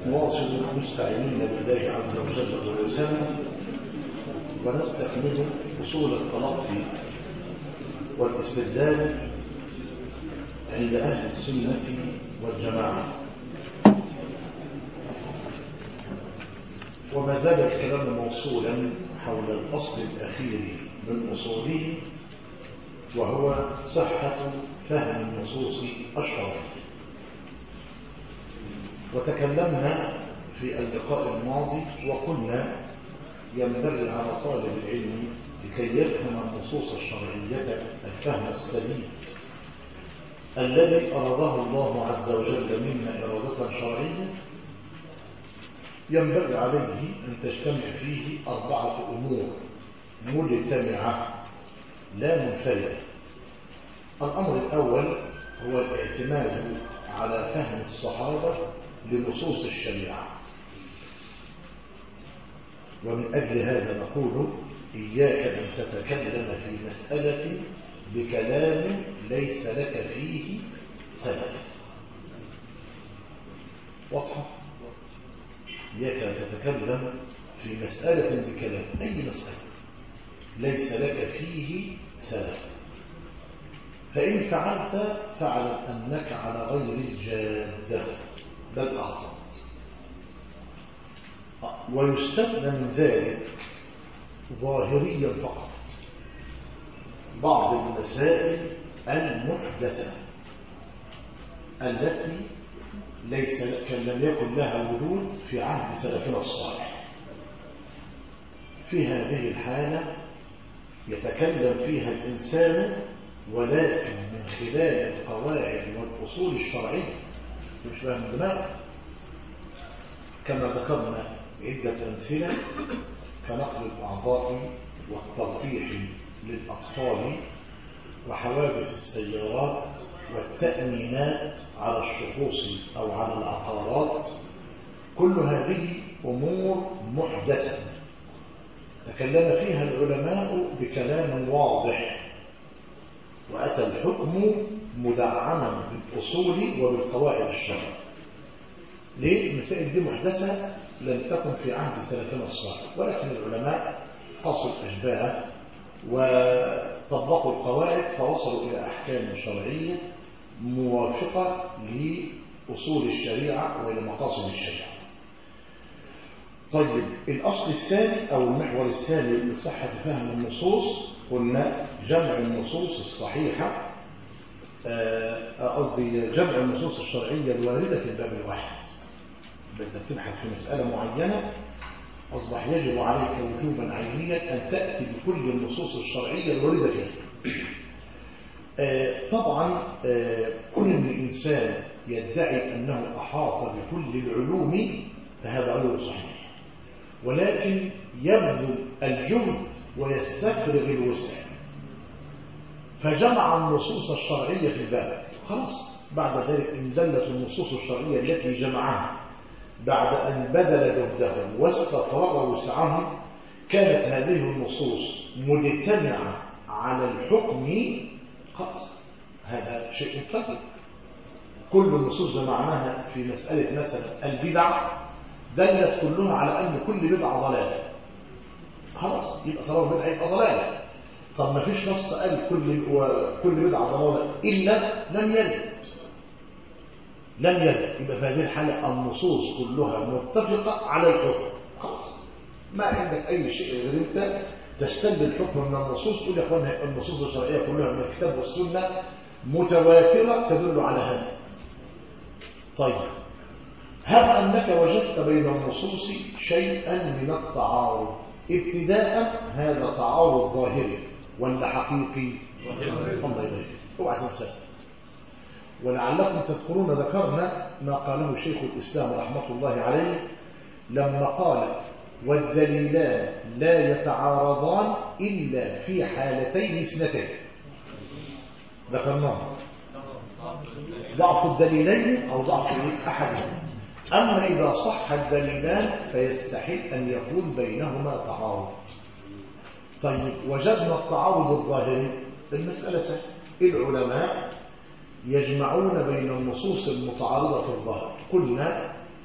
نواصل مستعينين بالله عز وجل ولسانه ونستكمل أصول التلقي والاستدلال عند أهل السنة والجماعة وما زال الكلام موصولا حول الأصل الأخير من أصوله وهو صحة فهم النصوص الشرعية وتكلمنا في اللقاء الماضي وقلنا ينبغي على طالب العلم لكي يفهم النصوص الشرعية الفهم السديد الذي أراده الله عز وجل منا إرادة شرعية ينبغي عليه أن تجتمع فيه أربعة أمور مجتمعة لا منفردة الأمر الأول هو الاعتماد على فهم الصحابة لنصوص الشريعة ومن أجل هذا نقول إياك أن تتكلم في مسألة بكلام ليس لك فيه سبب واضحة إياك أن تتكلم في مسألة بكلام أي مسألة ليس لك فيه سبب فإن فعلت فاعلم أنك على غير الجادة بل أخطأ ويستثنى من ذلك ظاهريا فقط بعض المسائل المحدثة التي ليس كان لم يكن لها وجود في عهد سلفنا الصالح في هذه الحالة يتكلم فيها الإنسان ولكن من خلال القواعد والأصول الشرعية مش فاهم دماغ كما ذكرنا عدة أمثلة كنقل الأعضاء والتلقيح للأطفال وحوادث السيارات والتأمينات على الشخوص أو على العقارات كل هذه أمور محدثة تكلم فيها العلماء بكلام واضح وأتى الحكم مدعما بالأصول وبالقواعد الشرعية ليه؟ المسائل دي محدثة لم تكن في عهد سلفنا الصالح ولكن العلماء قصوا الأشباه وطبقوا القواعد فوصلوا إلى أحكام شرعية موافقة لأصول الشريعة وإلى مقاصد الشريعة طيب الأصل الثاني أو المحور الثاني لصحة فهم النصوص قلنا جمع النصوص الصحيحة قصدي جمع النصوص الشرعية الواردة في الباب الواحد بدأت تبحث في مسألة معينة أصبح يجب عليك وجوبا عينيا أن تأتي بكل النصوص الشرعية الواردة فيها طبعا كل من الإنسان يدعي أنه أحاط بكل العلوم فهذا علو صحيح ولكن يبذل الجهد ويستفرغ الوسع فجمع النصوص الشرعية في الباب خلاص بعد ذلك إن دلت النصوص الشرعية التي جمعها بعد أن بذل جهده واستفرغ وسعه كانت هذه النصوص مجتمعة على الحكم خلاص هذا شيء طيب كل النصوص جمعناها في مسألة مثلا البدع دلت كلها على أن كل بدعة ضلالة خلاص يبقى طالما بدعة يبقى ضلالة طب ما فيش نص قال كل كل بدعة ضلالة إلا لم يرد لم يرد يبقى في هذه الحالة النصوص كلها متفقة على الحكم خلاص ما عندك أي شيء غير أنت تستلب الحكم من النصوص تقول يا اخوانا النصوص الشرعية كلها من الكتاب والسنة متواترة تدل على هذا طيب هب أنك وجدت بين النصوص شيئا من التعارض ابتداء هذا تعارض ظاهري ولا حقيقي الله يبارك اوعى تنسى ولعلكم تذكرون ذكرنا ما قاله شيخ الإسلام رحمة الله عليه لما قال والدليلان لا يتعارضان إلا في حالتين اثنتين ذكرناها ضعف الدليلين أو ضعف أحدهما أما إذا صح الدليلان فيستحيل أن يكون بينهما تعارض طيب وجدنا التعارض الظاهري المسألة سهلة العلماء يجمعون بين النصوص المتعارضة في الظاهر قلنا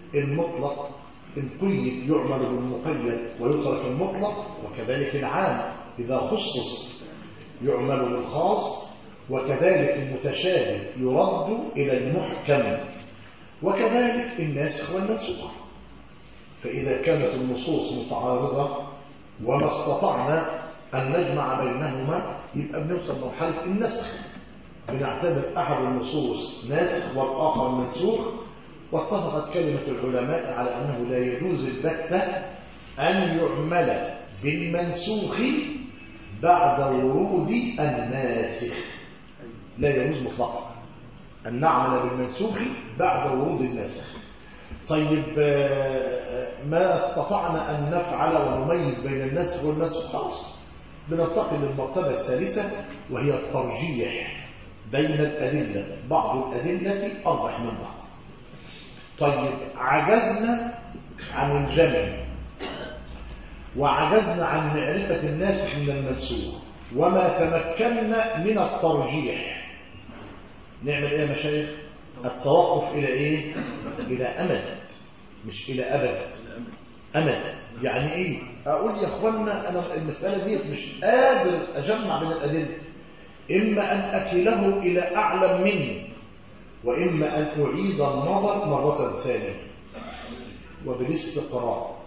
المطلق إن قيد يعمل بالمقيد ويترك المطلق وكذلك العام إذا خصص يعمل بالخاص وكذلك المتشابه يرد إلى المحكم وكذلك الناسخ والمنسوخ فإذا كانت النصوص متعارضة وما استطعنا أن نجمع بينهما يبقى بنوصل مرحلة النسخ بنعتبر أحد النصوص ناسخ والآخر منسوخ واتفقت كلمة العلماء على أنه لا يجوز البتة أن يعمل بالمنسوخ بعد ورود الناسخ لا يجوز مطلقا أن نعمل بالمنسوخ بعد ورود الناسخ طيب ما استطعنا أن نفعل ونميز بين الناسخ والناسخ خلاص بننتقل للمرتبة الثالثة وهي الترجيح بين الأدلة بعض الأدلة أربح من بعض طيب عجزنا عن الجمع وعجزنا عن معرفة الناسخ من المنسوخ وما تمكنا من الترجيح نعمل ايه يا مشايخ التوقف الى ايه الى امد مش الى ابد امد يعني ايه اقول يا اخوانا انا المساله ديت مش قادر اجمع بين الادله اما ان اكله الى اعلم مني واما ان اعيد النظر مره ثانيه وبالاستقراء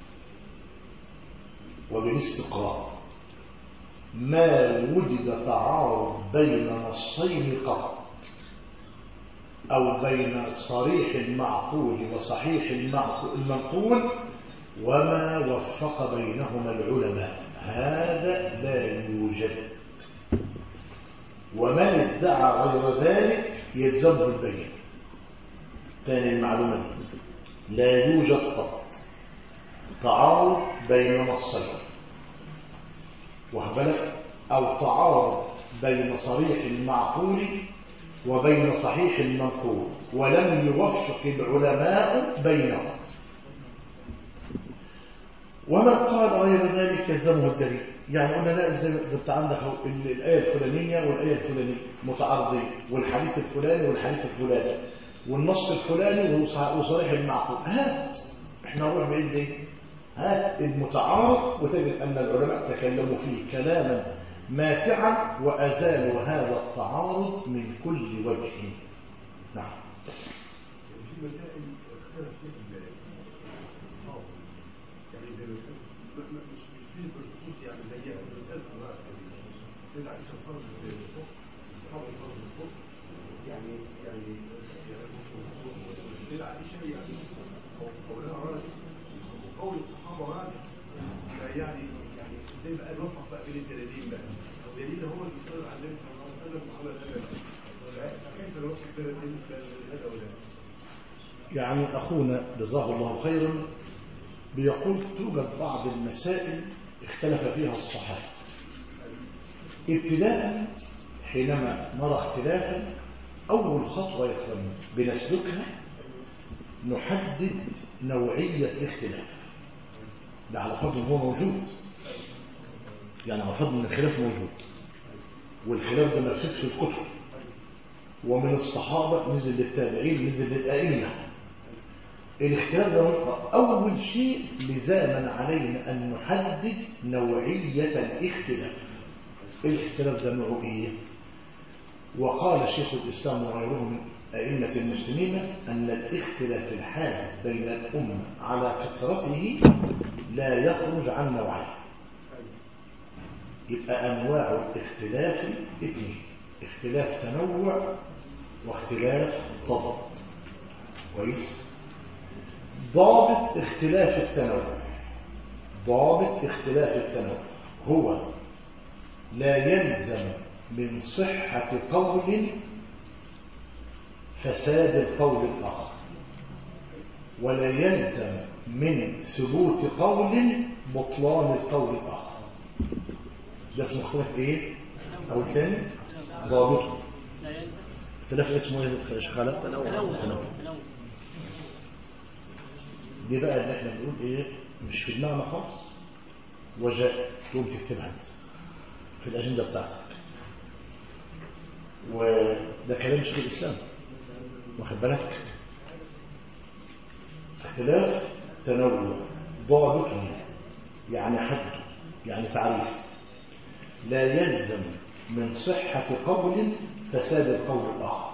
وبالاستقراء ما وجد تعارض بين نصين قط أو بين صريح المعقول وصحيح المنقول وما وفق بينهما العلماء هذا لا يوجد ومن ادعى غير ذلك يلزمه البين ثاني المعلومة دي لا يوجد قط تعارض بين نصين وهبلك أو تعارض بين صريح المعقول وبين صحيح المنقول ولم يوفق العلماء بينهم ومن قال غير ذلك يلزمه الدليل يعني قلنا لا انت عندك الايه الفلانيه والايه الفلانيه متعارضين والحديث الفلاني والحديث الفلاني والنص الفلاني وصريح المعقول هات احنا نروح بعيد ليه هات المتعارض وتجد ان العلماء تكلموا فيه كلاما ماتعا وازالوا هذا التعارض من كل وجه نعم في مسائل اختلف فيها الصحابه يعني زي ما مش مش في بالخصوص يعني زي المسائل سيدنا عائشه فرض الصبح الصحابه فرض الصبح يعني يعني سيدنا عائشه يعني قولها راجع وقول الصحابه راجع يعني يعني زي ما قال وفق بقى بين الدليلين بقى الدليل هو اللي بيصير على النبي صلى الله عليه وسلم وعلى هذا كيف الوصف بين هذا وذاك يعني أخونا جزاه الله خيرا بيقول توجد بعض المسائل اختلف فيها الصحابة ابتداء حينما نرى اختلافا أول خطوة يا إخواني بنسلكها نحدد نوعية الاختلاف ده على فرض هو موجود يعني على فرض ان الخلاف موجود والخلاف ده مركز في الكتب ومن الصحابة نزل للتابعين نزل للأئمة الاختلاف ده أول شيء لزاما علينا أن نحدد نوعية الاختلاف الاختلاف ده نوعه إيه وقال شيخ الإسلام وغيره من أئمة المسلمين أن الاختلاف الحادث بين الأمة على كثرته لا يخرج عن نوعين يبقى أنواع الاختلاف اثنين اختلاف تنوع واختلاف تضاد كويس ضابط اختلاف التنوع ضابط اختلاف التنوع هو لا يلزم من صحة قول فساد القول الآخر ولا يلزم من ثبوت قول بطلان القول الآخر ده اسمه اختلاف ايه او الثاني ضابطه اختلاف اسمه ايه شغاله تنوع دي بقى اللي احنا بنقول ايه مش في دماغنا خالص وجاء تقوم تكتبها انت في الاجنده بتاعتك وده كلام شيخ الاسلام واخد بالك اختلاف تنوع ضابط يعني حد يعني تعريف لا يلزم من صحة قول فساد القول الآخر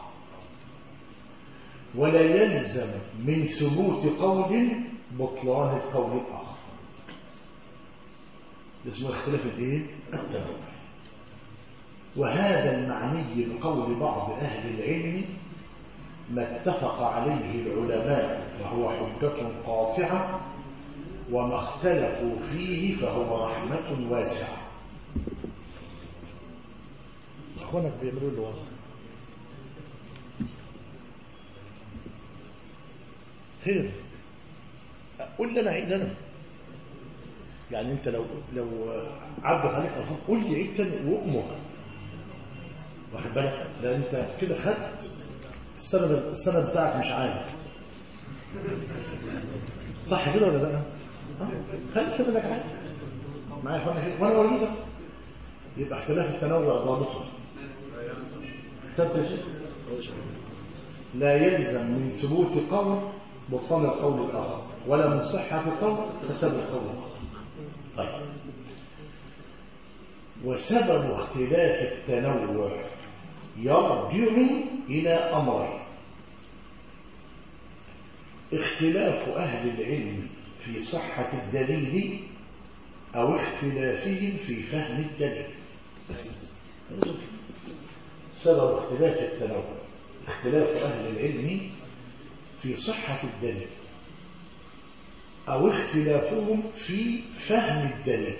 ولا يلزم من ثبوت قول بطلان القول الآخر ده اسمه اختلاف الايه التنوع وهذا المعني بقول بعض أهل العلم ما اتفق عليه العلماء فهو حجة قاطعة وما اختلفوا فيه فهو رحمة واسعة اخوانك بيعملوا له والله خير قول لي انا عيد انا يعني انت لو لو عدت عليك الفاظ قول لي عيد تاني وامر واخد بالك ده انت كده خدت السند السند بتاعك مش عالي صح كده ولا لا اه خلي سندك عالي معايا يا اخوانا كده وانا موجوده يبقى اختلاف التنوع ضابطه اخترت يا شيخ لا يلزم من ثبوت قول بطلان القول الآخر ولا من صحة قول فساد القول الآخر طيب وسبب اختلاف التنوع يرجع إلى أمرين اختلاف أهل العلم في صحة الدليل أو اختلافهم في فهم الدليل بس سبب اختلاف التنوع اختلاف أهل العلم في صحة الدليل أو اختلافهم في فهم الدليل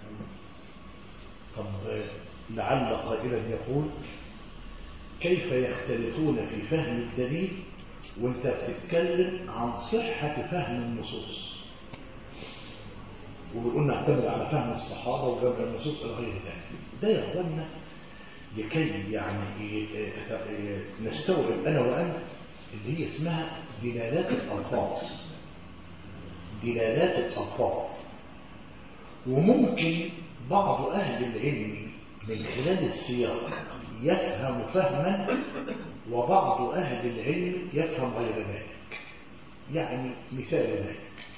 طب لعل قائلا يقول كيف يختلفون في فهم الدليل وانت بتتكلم عن صحة فهم النصوص وبنقول نعتمد على فهم الصحابة وجمع النصوص إلى غير ذلك ده يا أخوانا لكي يعني نستوعب أنا وأنت اللي هي اسمها دلالات الألفاظ دلالات الألفاظ وممكن بعض أهل العلم من خلال السياق يفهم فهما وبعض أهل العلم يفهم غير ذلك يعني مثال ذلك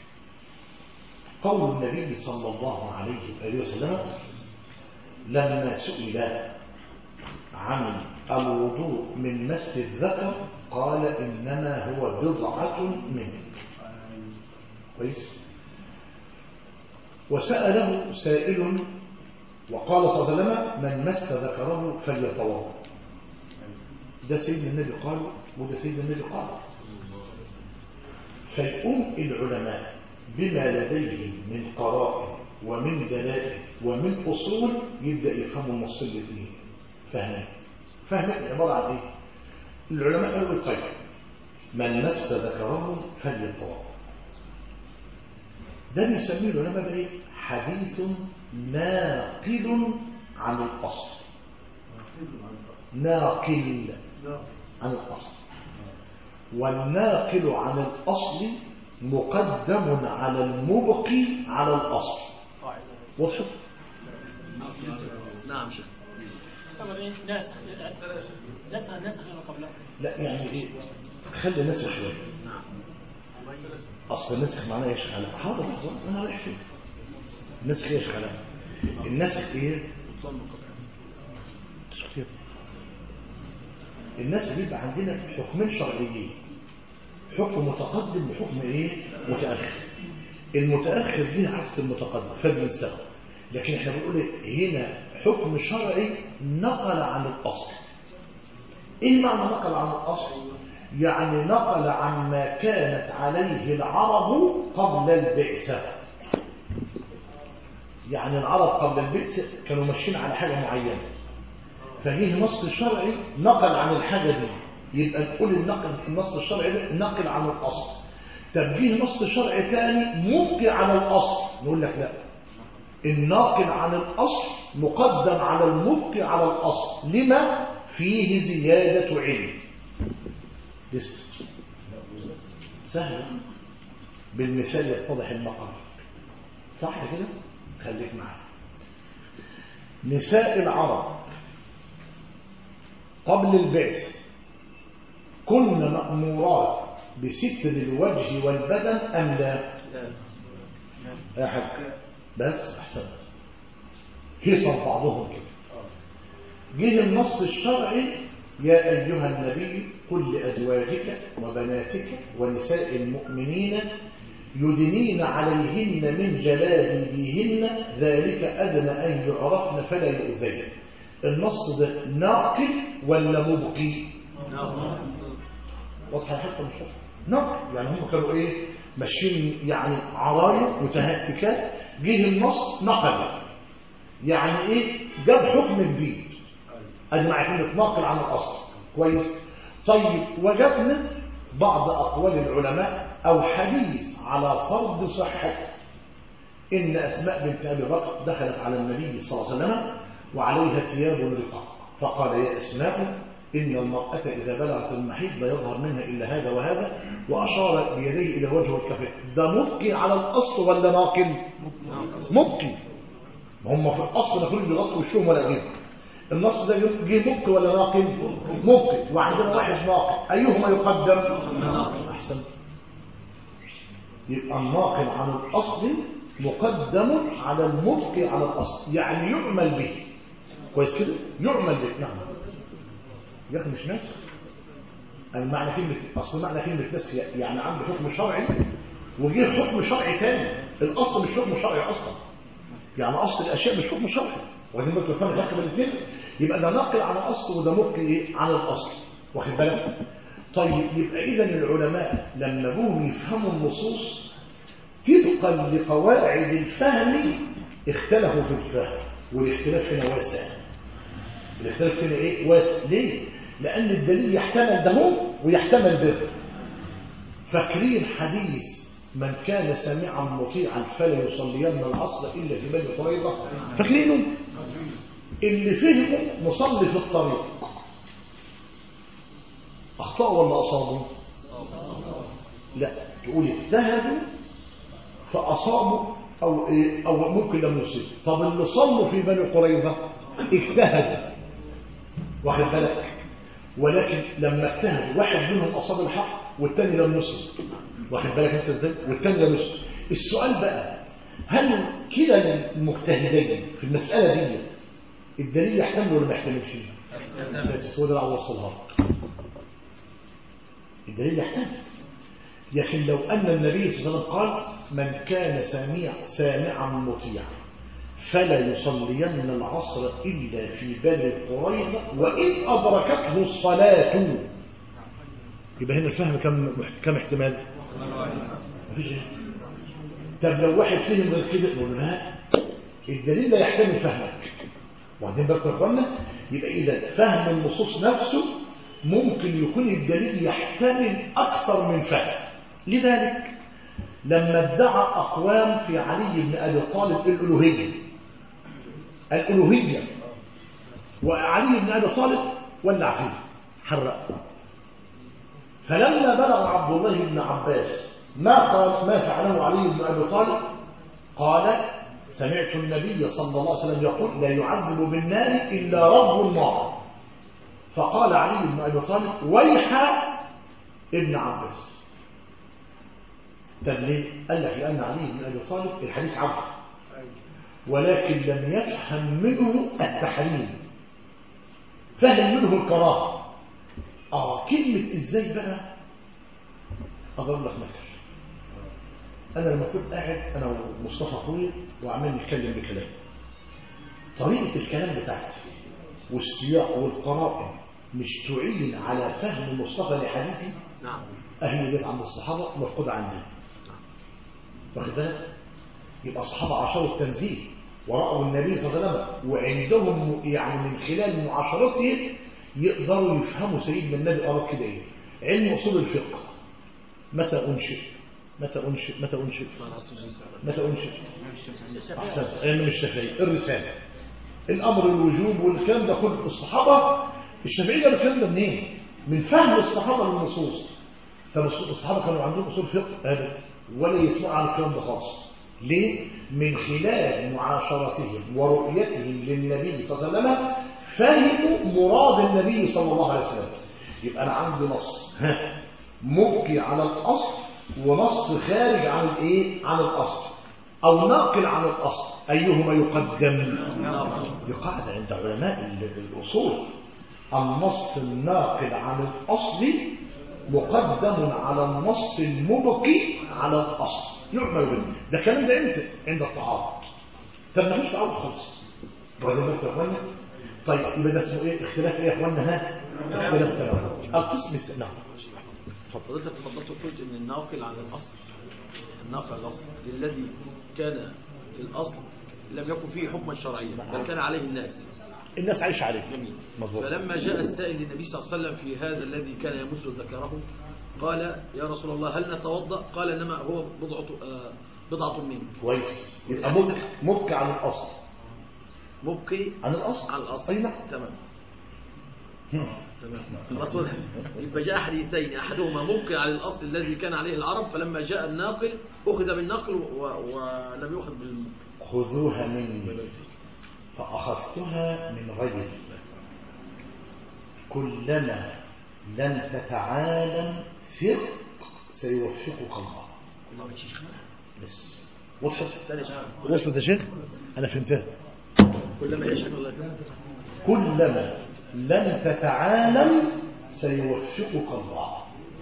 قول النبي صلى الله عليه وآله وسلم لما سئل عن الوضوء من مس الذكر قال إنما هو بضعة منك كويس وسأله سائل وقال صلى الله عليه وسلم من مس ذكره فليتوضا ده سيدنا النبي قال وده سيدنا النبي قال فيقوم العلماء بما لديهم من قرائن ومن دلائل ومن أصول يبدأ يفهموا النصين الاثنين فهمين فهمين عبارة عن ايه العلماء قالوا طيب من مس ذكره فليتوضا ده بيسميه العلماء بايه حديث ناقل عن الاصل ناقل عن الاصل والناقل عن الاصل مقدم على المبقي على الاصل وضحت نعم شيخ طبعا ايه ناسخ نسخ النسخ اللي قبلها لا يعني ايه خلي نسخ شويه نعم اصل النسخ معناه ايش خلاء حاضر لحظه انا رايح فين النسخ ايش خلاء النسخ ايه تشكير النسخ بيبقى عندنا حكمين شرعيين حكم متقدم وحكم ايه متاخر المتاخر دي عكس المتقدم فبننسخه لكن احنا بنقول إيه؟ هنا حكم شرعي نقل عن الاصل ايه معنى نقل عن الاصل يعني نقل عما كانت عليه العرب قبل البعثة يعني العرب قبل البعثة كانوا ماشيين على حاجة معينة فجيه نص شرعي نقل عن الحاجة دي يبقى نقول النقل النص الشرعي ده نقل عن الأصل طب جه نص شرعي تاني مبقي على الأصل نقول لك لا الناقل عن الأصل مقدم على المبقي على الأصل لما فيه زيادة علم لسه سهل بالمثال يتضح المقام صح كده خليك معايا نساء العرب قبل البعث كن مأمورات بستر الوجه والبدن أم لا يا حاج بس أحسنت هيصل بعضهم كده جه النص الشرعي يا أيها النبي قل لأزواجك وبناتك ونساء المؤمنين يدنين عليهن من جلابيبهن ذلك أدنى أن يعرفن فلا يؤذين النص ده ناقل ولا مبقي واضحة حتى مش واضحة ناقل يعني هم كانوا ايه ماشيين يعني عرايا متهتكات جه النص نقل يعني ايه جاب حكم جديد ادي مع كلمه ناقل عن الاصل كويس طيب وجدنا بعض اقوال العلماء او حديث على فرض صحته ان اسماء بنت ابي بكر دخلت على النبي صلى الله عليه وسلم وعليها ثياب رقاق فقال يا اسماء ان المراه اذا بلغت المحيض لا يظهر منها الا هذا وهذا واشار بيديه الى الوجه والكفين ده مبقي على الاصل ولا ناقل مبقي هم في الاصل ما كانوا بيغطوا وشهم ولا غيره النص ده جه مبقي ولا ناقل مبقي وعندنا واحد ناقل ايهما يقدم احسن يبقى الناقل عن الاصل مقدم على المبقي على الاصل يعني يعمل به كويس كده يعمل به نعم يا اخي مش ناس المعنى كلمه اصل معنى كلمه ناس يعني عنده حكم شرعي وجه حكم شرعي ثاني الاصل مش حكم شرعي اصلا يعني اصل الاشياء مش حكم شرعي واخدين بالكم فاهم الفرق بين الاثنين يبقى ده ناقل عن الاصل وده مبقي ايه عن الاصل واخد بالك طيب يبقى اذا العلماء لما جم يفهموا النصوص طبقا لقواعد الفهم اختلفوا في الفهم والاختلاف هنا واسع الاختلاف هنا ايه واسع ليه لان الدليل يحتمل ده ويحتمل ده فاكرين حديث من كان سامعا مطيعا فلا يصلين العصر الا في بني قريظه فاكرينه اللي فهمه مصلي في الطريق اخطاوا ولا اصابوا لا تقول اجتهدوا فاصابوا او إيه او ممكن لم يصيبوا طب اللي صلوا في بني قريظه اجتهدوا واخد بالك ولكن لما اجتهد واحد منهم اصاب الحق والثاني لم يصب واخد بالك انت ازاي والثاني لم يصب السؤال بقى هل كلا المجتهدين في المساله دي الدليل يحتمل ولا ما يحتملش بس هو ده اللي عاوز اوصلها لك الدليل يحتمل لكن لو ان النبي صلى الله عليه وسلم قال من كان سامع سامعا مطيعا فلا يصلين العصر الا في بني قريظه وان ادركته الصلاه يبقى هنا الفهم كم كم احتمال مفيش غير طب لو واحد فهم غير كده نقول لا الدليل لا يحتمل فهمك واخدين بالكم يا اخوانا يبقى اذا فهم النصوص نفسه ممكن يكون الدليل يحتمل اكثر من فهم لذلك لما ادعى اقوام في علي بن ابي طالب الالوهيه الالوهيه وعلي بن ابي طالب ولع فيه حرق فلما بلغ عبد الله بن عباس ما قال ما فعله علي بن ابي طالب قال سمعت النبي صلى الله عليه وسلم يقول لا يعذب بالنار الا رب النار فقال علي بن ابي طالب ويح ابن عباس طب ليه؟ قال لك لان علي بن ابي طالب الحديث عفو ولكن لم يفهم منه التحريم فهم منه الكراهه اه كلمه ازاي بقى اضرب لك مثل انا لما كنت قاعد انا ومصطفى اخويا وعمال نتكلم بكلام طريقه الكلام بتاعتي والسياق والقرائن مش تعين على فهم مصطفى لحديثي نعم اهل ديت عند الصحابه مفقوده عندنا واخد بالك يبقى الصحابه عاشروا التنزيل ورأوا النبي صلى الله عليه وسلم وعندهم يعني من خلال معاشرتهم يقدروا يفهموا سيدنا النبي أراد كده إيه علم أصول الفقه متى أنشئ متى أنشئ متى أنشئ متى أنشئ أحسنت علم الشافعي الرسالة الأمر الوجوب والكلام ده كله الصحابة الشافعي جاب الكلام ده منين؟ من فهم الصحابة للنصوص طب الصحابة كانوا عندهم أصول فقه أبدا ولا يسمعوا عن الكلام ده خالص ليه؟ من خلال معاشرتهم ورؤيتهم للنبي صلى الله عليه وسلم فهموا مراد النبي صلى الله عليه وسلم يبقى أنا عندي نص ها مبكي على الأصل ونص خارج عن الايه عن الأصل أو ناقل عن الأصل أيهما يقدم دي قاعدة عند علماء ال- الأصول النص الناقل عن الأصل مقدم على النص المبكي على الأصل يعمل به ده الكلام ده امتى عند التعارض طب ملوش تعارض خالص واخدين بالكم يا اخوانا طيب يبقى ده اسمه ايه اختلاف ايه يا اخوانا ها اختلاف تنوع القسم الس... نعم فضلتك تفضلت وقلت ان الناقل عن الاصل الناقل عن الاصل الذي كان في الاصل لم يكن فيه حكما شرعيا بل كان عليه الناس الناس عايشه عليه جميل مظبوط فلما جاء السائل للنبي صلى الله عليه وسلم في هذا الذي كان يمس ذكره قال يا رسول الله هل نتوضا قال انما هو بضعه آه، بضعه منك كويس يبقى مبكي مبكي عن الاصل مبكي عن الاصل على الاصل اي نعم تمام هم. تمام المقصود يبقى جاء حديثين احدهما مبكي على الاصل الذي كان عليه العرب فلما جاء الناقل اخذ بالنقل و- ولم يؤخذ بال خذوها مني فأخذتها من غيري كلما لم تتعالم ثق سيوفقك الله الله يا شيخ بس وصلت ثاني شيخ وصلت يا شيخ أنا فهمتها كلما يشهد الله يكرمك. كلما لم تتعالم سيوفقك الله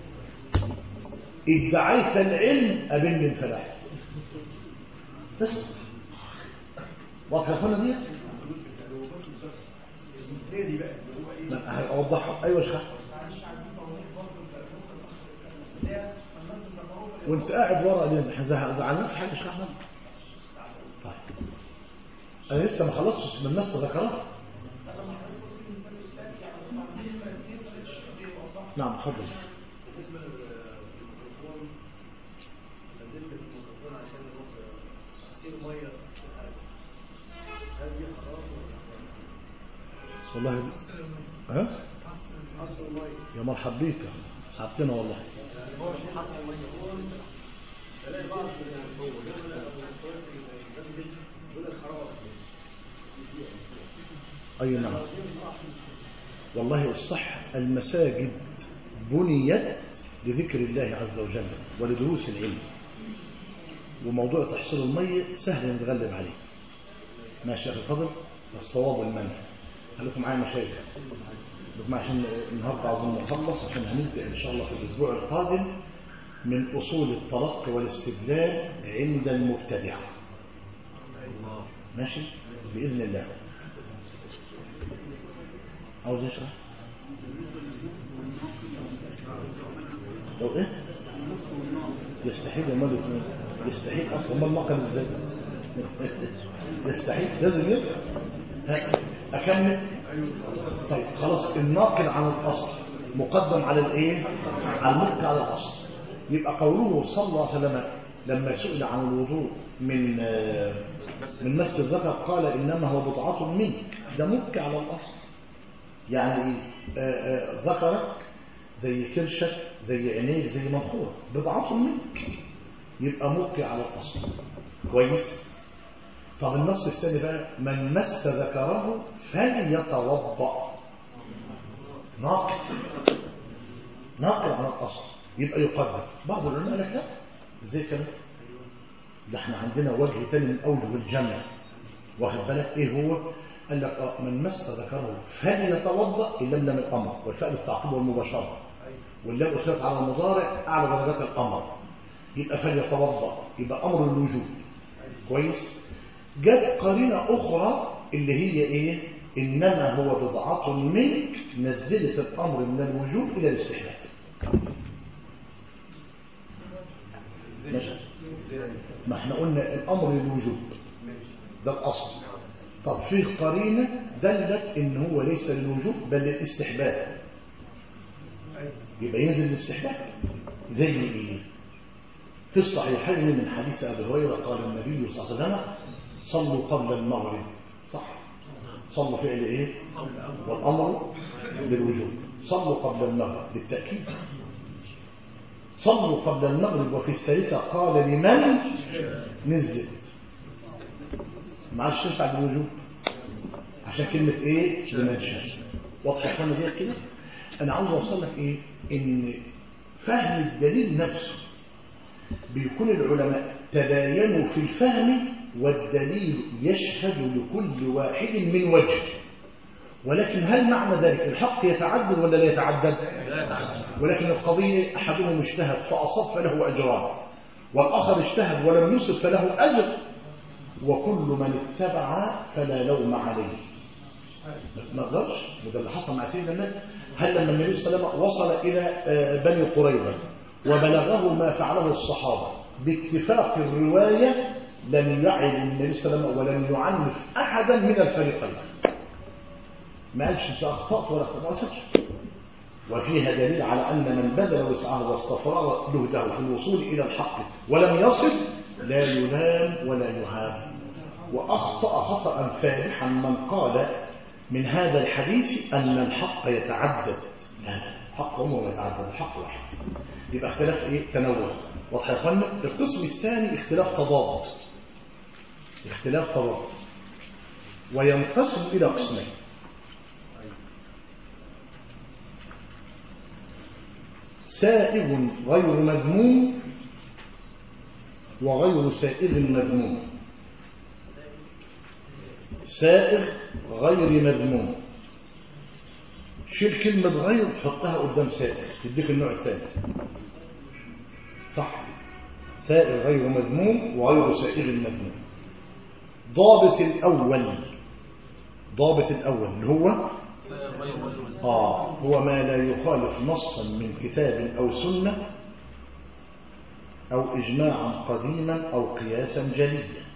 ادعيت العلم قابلني الفلاح بس واضحه يا اخوانا دي الثاني بقى اللي هو ايه ما اوضحها ايوه اشرح وانت قاعد ورا اللي زعلناك في حاجه اشرحها طيب انا لسه ما خلصتش من نص ذكرها نعم اتفضل بالنسبه للميكروفون بدلت الميكروفون عشان نروح عصير ميه هل دي حرام ولا والله ها عصر ميه يا مرحب بيك سعدتنا والله هو مش حصر ميه هو بلاش بعض من الجمله او الناس يقول لك حرام اي نعم والله الصح المساجد بنيت لذكر الله عز وجل ولدروس العلم وموضوع تحصيل المية سهل نتغلب عليه ماشي يا اخي الفضل الصواب والمنع خليكم معايا مشايخ خليكم معايا عشان النهارده عاوزين نخلص عشان هنبدا ان شاء الله في الاسبوع القادم من اصول التلقي والاستدلال عند المبتدع ماشي باذن الله عاوز اشرح لو ايه يستحيل امال الاثنين يستحيل اصلا امال النقل ازاي يستحيل لازم يبقى ها اكمل طيب خلاص الناقل عن الاصل مقدم على الايه على المبكي على الاصل يبقى قوله صلى الله عليه وسلم لما سئل عن الوضوء من آه، من مس الذكر قال انما هو بضعه منك ده مبكي على الاصل يعني آه، آه، ذكرك زي كرشك زي عينيك زي منخورك بضعة منك يبقى مبكي على الأصل كويس طب النص الثاني بقى من مس ذكره فليتوضأ ناقل ناقل على الأصل يبقى يقدم بعض العلماء قال لك لا ازاي كده ده احنا عندنا وجه تاني من أوجه الجمع واخد بالك ايه هو قال لك اه من مس ذكره فليتوضا اللام لام الامر والفعل التعقيب والمباشره واللام اثبت على المضارع اعلى درجات الامر يبقى فليتوضا يبقى امر الوجوب كويس جت قرينه اخرى اللي هي ايه انما هو بضعه منك نزلت الامر من الوجوب الى الاستحباب ماشي ما احنا قلنا الامر للوجوب ده الاصل طب فيه قرينه دلت ان هو ليس للوجوب بل للاستحباب يبقى ينزل الاستحباب زي ايه في الصحيحين من حديث ابي هريره قال النبي صلى الله عليه وسلم صلوا قبل المغرب صح صلوا فعل ايه والامر للوجوب صلوا قبل المغرب بالتاكيد صلوا قبل المغرب وفي الثالثه قال لمن نزلت ما عادش تنفع بالوجوب عشان كلمة ايه لمن شاء واضحة الكلمة دي كده انا عاوز اوصل لك ايه ان فهم الدليل نفسه بيكون العلماء تباينوا في الفهم والدليل يشهد لكل واحد من وجه ولكن هل معنى ذلك الحق يتعدد ولا لا يتعدد لا يتعدد ولكن القضية أحدهم اجتهد فأصاب فله أجران والآخر اجتهد ولم يصب فله أجر وكل من اتبع فلا لوم عليه ما نقدرش وده اللي حصل مع سيدنا النبي هل لما النبي صلى الله عليه وسلم وصل إلى آه، بني قريظة وبلغه ما فعله الصحابة باتفاق الرواية لم يعد النبي صلى الله عليه وسلم ولم يعنف أحدا من الفريقين ما قالش انت أخطأت ولا أخطأت ما قالش وفيها دليل على أن من بذل وسعه واستفرغ جهده في الوصول إلى الحق ولم يصل لا يلام ولا يهاب وأخطأ خطأ فادحا من قال من هذا الحديث أن الحق يتعدد لا الحق عمره يتعدد الحق واحد يبقى اختلاف ايه تنوع واضح يا اخوانا القسم الثاني اختلاف تضاد اختلاف تضاد وينقسم إلى قسمين سائغ غير مذموم وغير سائغ مذموم سائغ غير مذموم شيل كلمة غير حطها قدام سائغ يديك النوع الثاني صح سائغ غير مذموم وغير سائغ مذموم ضابط الأول ضابط الأول اللي هو آه هو ما لا يخالف نصا من كتاب أو سنة أو إجماعا قديما أو قياسا جليا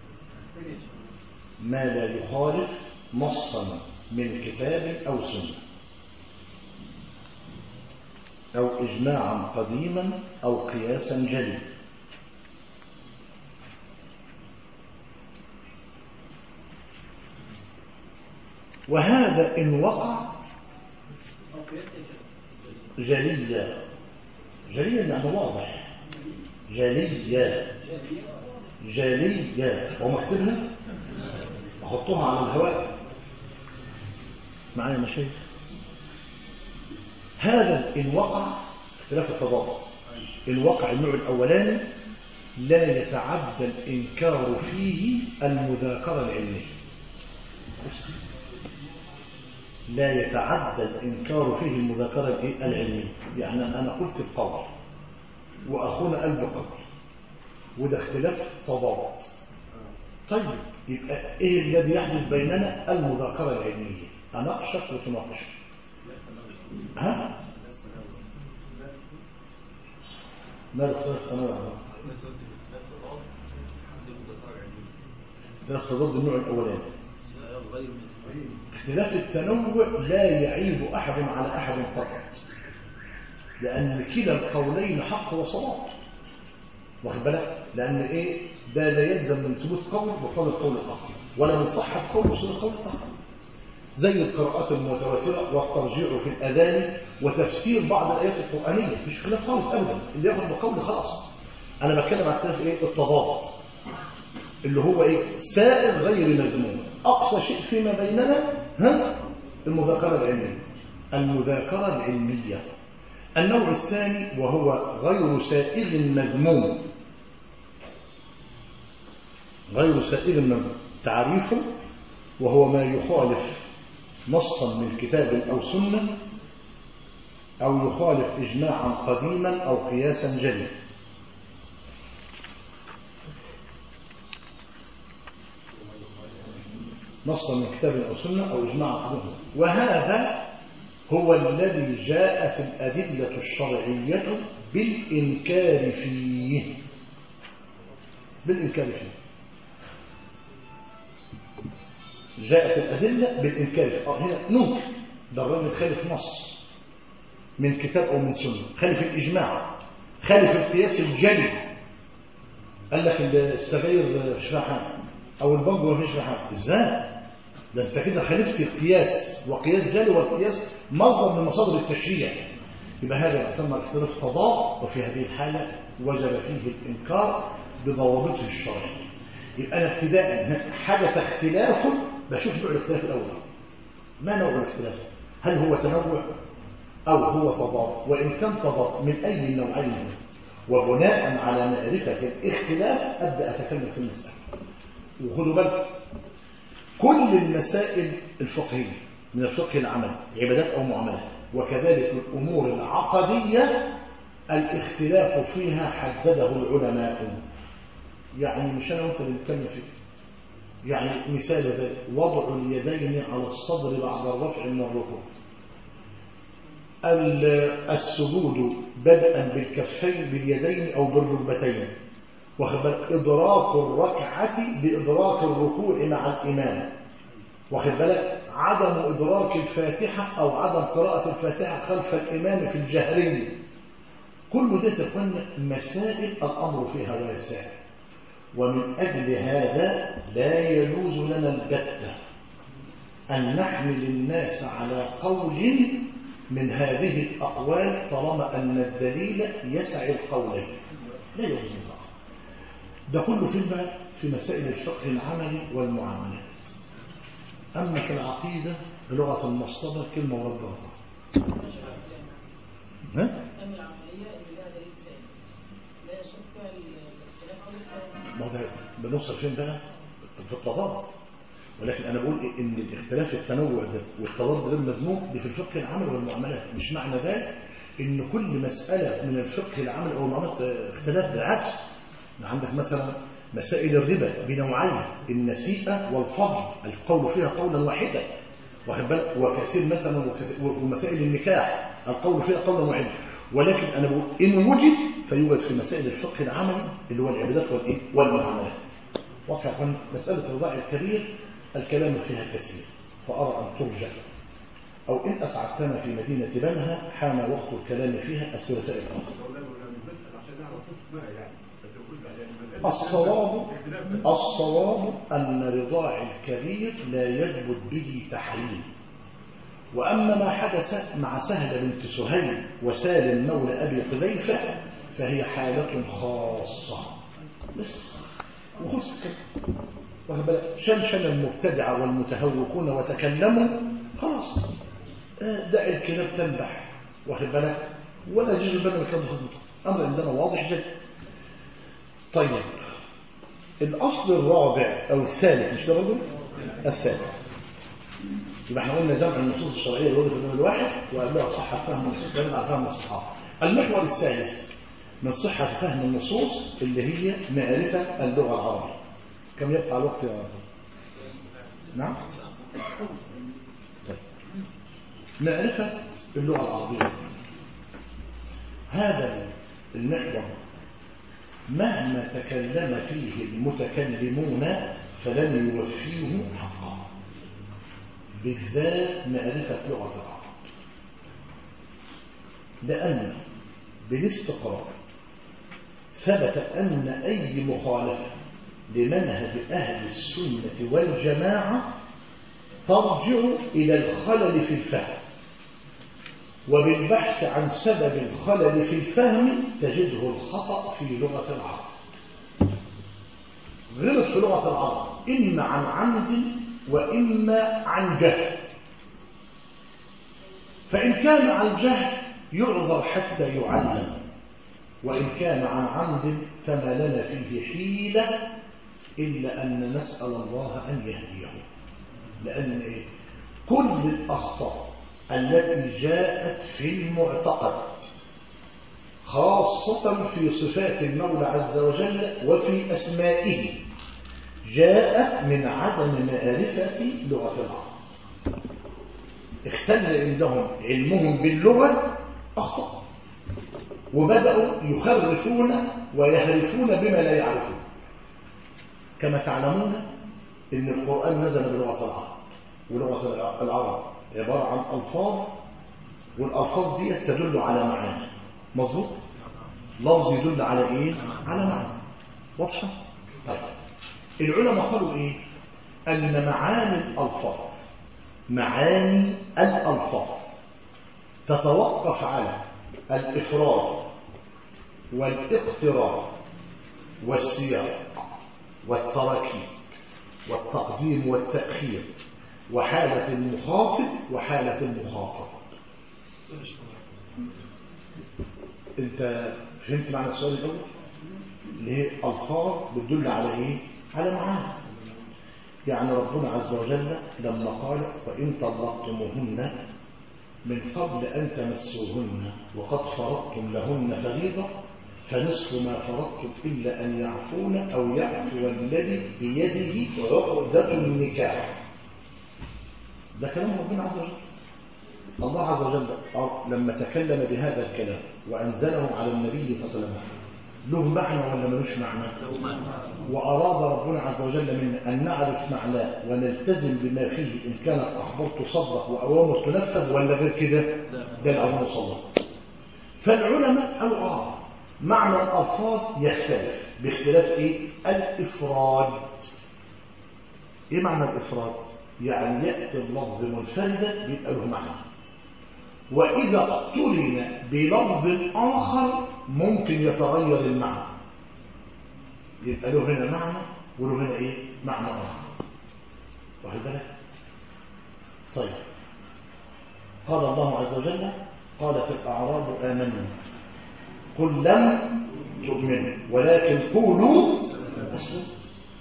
ما لا يخالف نصا من كتاب أو سنة أو إجماعا قديما أو قياسا جليا وهذا إن وقع جليا جليا يعني واضح جليا جليا ومكتبها أحطها على الهواء معايا مشايخ هذا إن وقع اختلاف التضاد إن وقع النوع الأولاني لا يتعدى الإنكار فيه المذاكرة العلمية بس. لا يتعدى الإنكار فيه المذاكرة الإيه؟ العلمية يعني أنا قلت القول وأخونا قال بقول وده اختلاف تضاد طيب يبقى إيه الذي يحدث بيننا المذاكرة العلمية أناقشك وتناقشك ها؟ ما الاختلاف تنوع اختلاف تضاد النوع الأولاني غير اختلاف التنوع لا يعيب أحد على أحد قط لأن كلا القولين حق وصواب واخد بالك لأن إيه ده لا يلزم من ثبوت قول وقول القول الآخر ولا من صحة قول وصول القول الآخر زي القراءات المتواترة والترجيع في الأذان وتفسير بعض الآيات القرآنية مش خلاف خالص أبدا اللي ياخد بقول خلاص أنا بتكلم عن اختلاف إيه التضاد اللي هو إيه سائر غير مذموم أقصى شيء فيما بيننا ها المذاكرة العلمية المذاكرة العلمية النوع الثاني وهو غير سائغ مذموم غير سائغ مذموم تعريفه وهو ما يخالف نصا من كتاب أو سنة أو يخالف إجماعا قديما أو قياسا جليا نصا من كتاب أو سنة أو إجماع قديما وهذا هو الذي جاءت الأدلة الشرعية بالإنكار فيه بالإنكار فيه جاءت الأدلة بالإنكار فيه آه هنا ننكر ده الراجل خالف نص من كتاب أو من سنة خالف الإجماع خالف القياس الجلي قال لك السجاير مش فيها حاجة أو البنجو مفيش فيها حاجة إزاي؟ ده انت كده خالفت القياس وقياس جلي والقياس مصدر من مصادر التشريع يبقى هذا يعتبر اختلاف تضاد وفي هذه الحالة وجب فيه الإنكار بضوابطه الشرعية يبقى أنا ابتداء حدث اختلاف بشوف نوع الاختلاف الأول ما نوع الاختلاف هل هو تنوع أو هو تضاد وإن كان تضاد من أي النوعين وبناء على معرفة الاختلاف أبدأ أتكلم في المسألة وخدوا بالك كل المسائل الفقهية من الفقه العملي عبادات أو معاملات وكذلك الأمور العقدية الاختلاف فيها حدده العلماء يعني مش أنا وأنت اللي بنتكلم فيه يعني مثال ذلك وضع اليدين على الصدر بعد الرفع من الركوع السجود بدءا بالكفين باليدين أو بالركبتين واخد بالك إدراك الركعة بإدراك الركوع مع الإمام واخد بالك عدم إدراك الفاتحة أو عدم قراءة الفاتحة خلف الإمام في الجهرية كل ده تكون مسائل الأمر فيها واسع ومن أجل هذا لا يجوز لنا البتة أن نحمل الناس على قول من هذه الأقوال طالما أن الدليل يسع القولين لا يجوز ذلك ده كله فيما في مسائل الفقه العملي والمعاملات أما في العقيدة بلغة المصطبة كلمة ورد غلطة ها؟ الأحكام العملية اللي لها دليل سائل لا يشك الاختلاف أو ما هو ده بنوصل فين بقى في التضاد ولكن انا بقول إيه؟ ان الاختلاف التنوع ده والتضاد غير مذموم دي في الفقه العملي والمعاملات مش معنى ذلك ان كل مساله من الفقه العملي او المعاملات اختلاف بالعكس ده عندك مثلا مسائل الربا بنوعين النسيئه والفضل القول فيها قولا واحدا واخد بالك وكثير مثلا وكثير ومسائل النكاح القول فيها قولا واحدا ولكن انا بقول ان وجد فيوجد في مسائل الفقه العملي اللي هو العبادات والايه والمعاملات واضح يا اخوان مساله الرضاع الكبير الكلام فيها كثير فارى ان ترجع او ان اسعدتنا في مدينه بنها حان وقت الكلام فيها الثلاثاء الاخر مولانا ولا بنسأل عشان نعرف حكمها يعني بس يقول يعني المسألة الصواب اختلاف بس. الصواب أن رضاع الكبير لا يثبت به تحريم وأما ما حدث مع سهلة بنت سهيل وسالم مولى أبي حذيفة فهي حالة خاصة بس وخلص كده واخد بالك؟ شنشن المبتدعة والمتهوكون وتكلموا خلاص آه، دع الكلاب تنبح واخد بالك ولا يجوز البنا بكلام خطبته أمر عندنا واضح جدا طيب الأصل الرابع أو الثالث مش ده برضه؟ الثالث يبقى احنا قلنا جمع النصوص الشرعية اللي وردت من الواحد وقبلها صحة فهم الكلام على فهم الصحابة المحور الثالث من صحة فهم النصوص اللي هي معرفة اللغة العربية كم يبقى الوقت يا رب؟ نعم طيب. معرفة اللغة العربية هذا المحور مهما تكلم فيه المتكلمون فلن يوفيه حقه بالذات معرفة لغة العرب لأن بالاستقرار ثبت أن أي مخالفة لمنهج أهل السنة والجماعة ترجع إلى الخلل في الفهم وبالبحث عن سبب الخلل في الفهم تجده الخطأ في لغة العرب غلط في لغة العرب إما عن عمد وإما عن جهل فإن كان عن جهل يعذر حتى يعلم وإن كان عن عمد فما لنا فيه حيلة إلا أن نسأل الله أن يهديه لأن إيه؟ كل الأخطاء التي جاءت في المعتقد خاصة في صفات المولى عز وجل وفي أسمائه جاءت من عدم معرفة لغة العرب اختل عندهم علمهم باللغة أخطأ وبدأوا يخرفون ويهرفون بما لا يعرفون كما تعلمون ان القرآن نزل بلغة العرب ولغة العرب عبارة عن ألفاظ والألفاظ دي تدل على معاني مظبوط لفظ يدل على ايه على معنى واضحة طيب العلماء قالوا ايه ان معاني الألفاظ معاني الألفاظ تتوقف على الإفراد والاقتراب والسياق والتركيب والتقديم والتأخير وحالة المخاطب وحالة المخاطب انت فهمت معنى السؤال الاول اللي هي الفاظ بتدل على ايه على معاني يعني ربنا عز وجل لما قال وان طلقتموهن من قبل ان تمسوهن وقد فرضتم لهن فريضه فنصف ما فرضتم الا ان يعفون او يعفو الذي بيده عقده النكاح ده كلام ربنا عز وجل الله عز وجل لما تكلم بهذا الكلام وأنزله على النبي صلى الله عليه وسلم له معنى ولا ملوش معنى وأراد ربنا عز وجل منا أن نعرف معناه ونلتزم بما فيه إن كانت أخبار تصدق وأوامر تنفذ ولا غير كده ده الأوامر تصدق فالعلماء قالوا آه معنى الألفاظ يختلف باختلاف إيه الإفراد إيه معنى الإفراد يعني يأتي اللفظ منفردا بيبقى له معنى وإذا اقترن بلفظ آخر ممكن يتغير المعنى يبقى له هنا معنى وله هنا إيه معنى آخر واخد بالك طيب قال الله عز وجل قالت الأعراب آمنا قل لم تؤمنوا ولكن قولوا أسلموا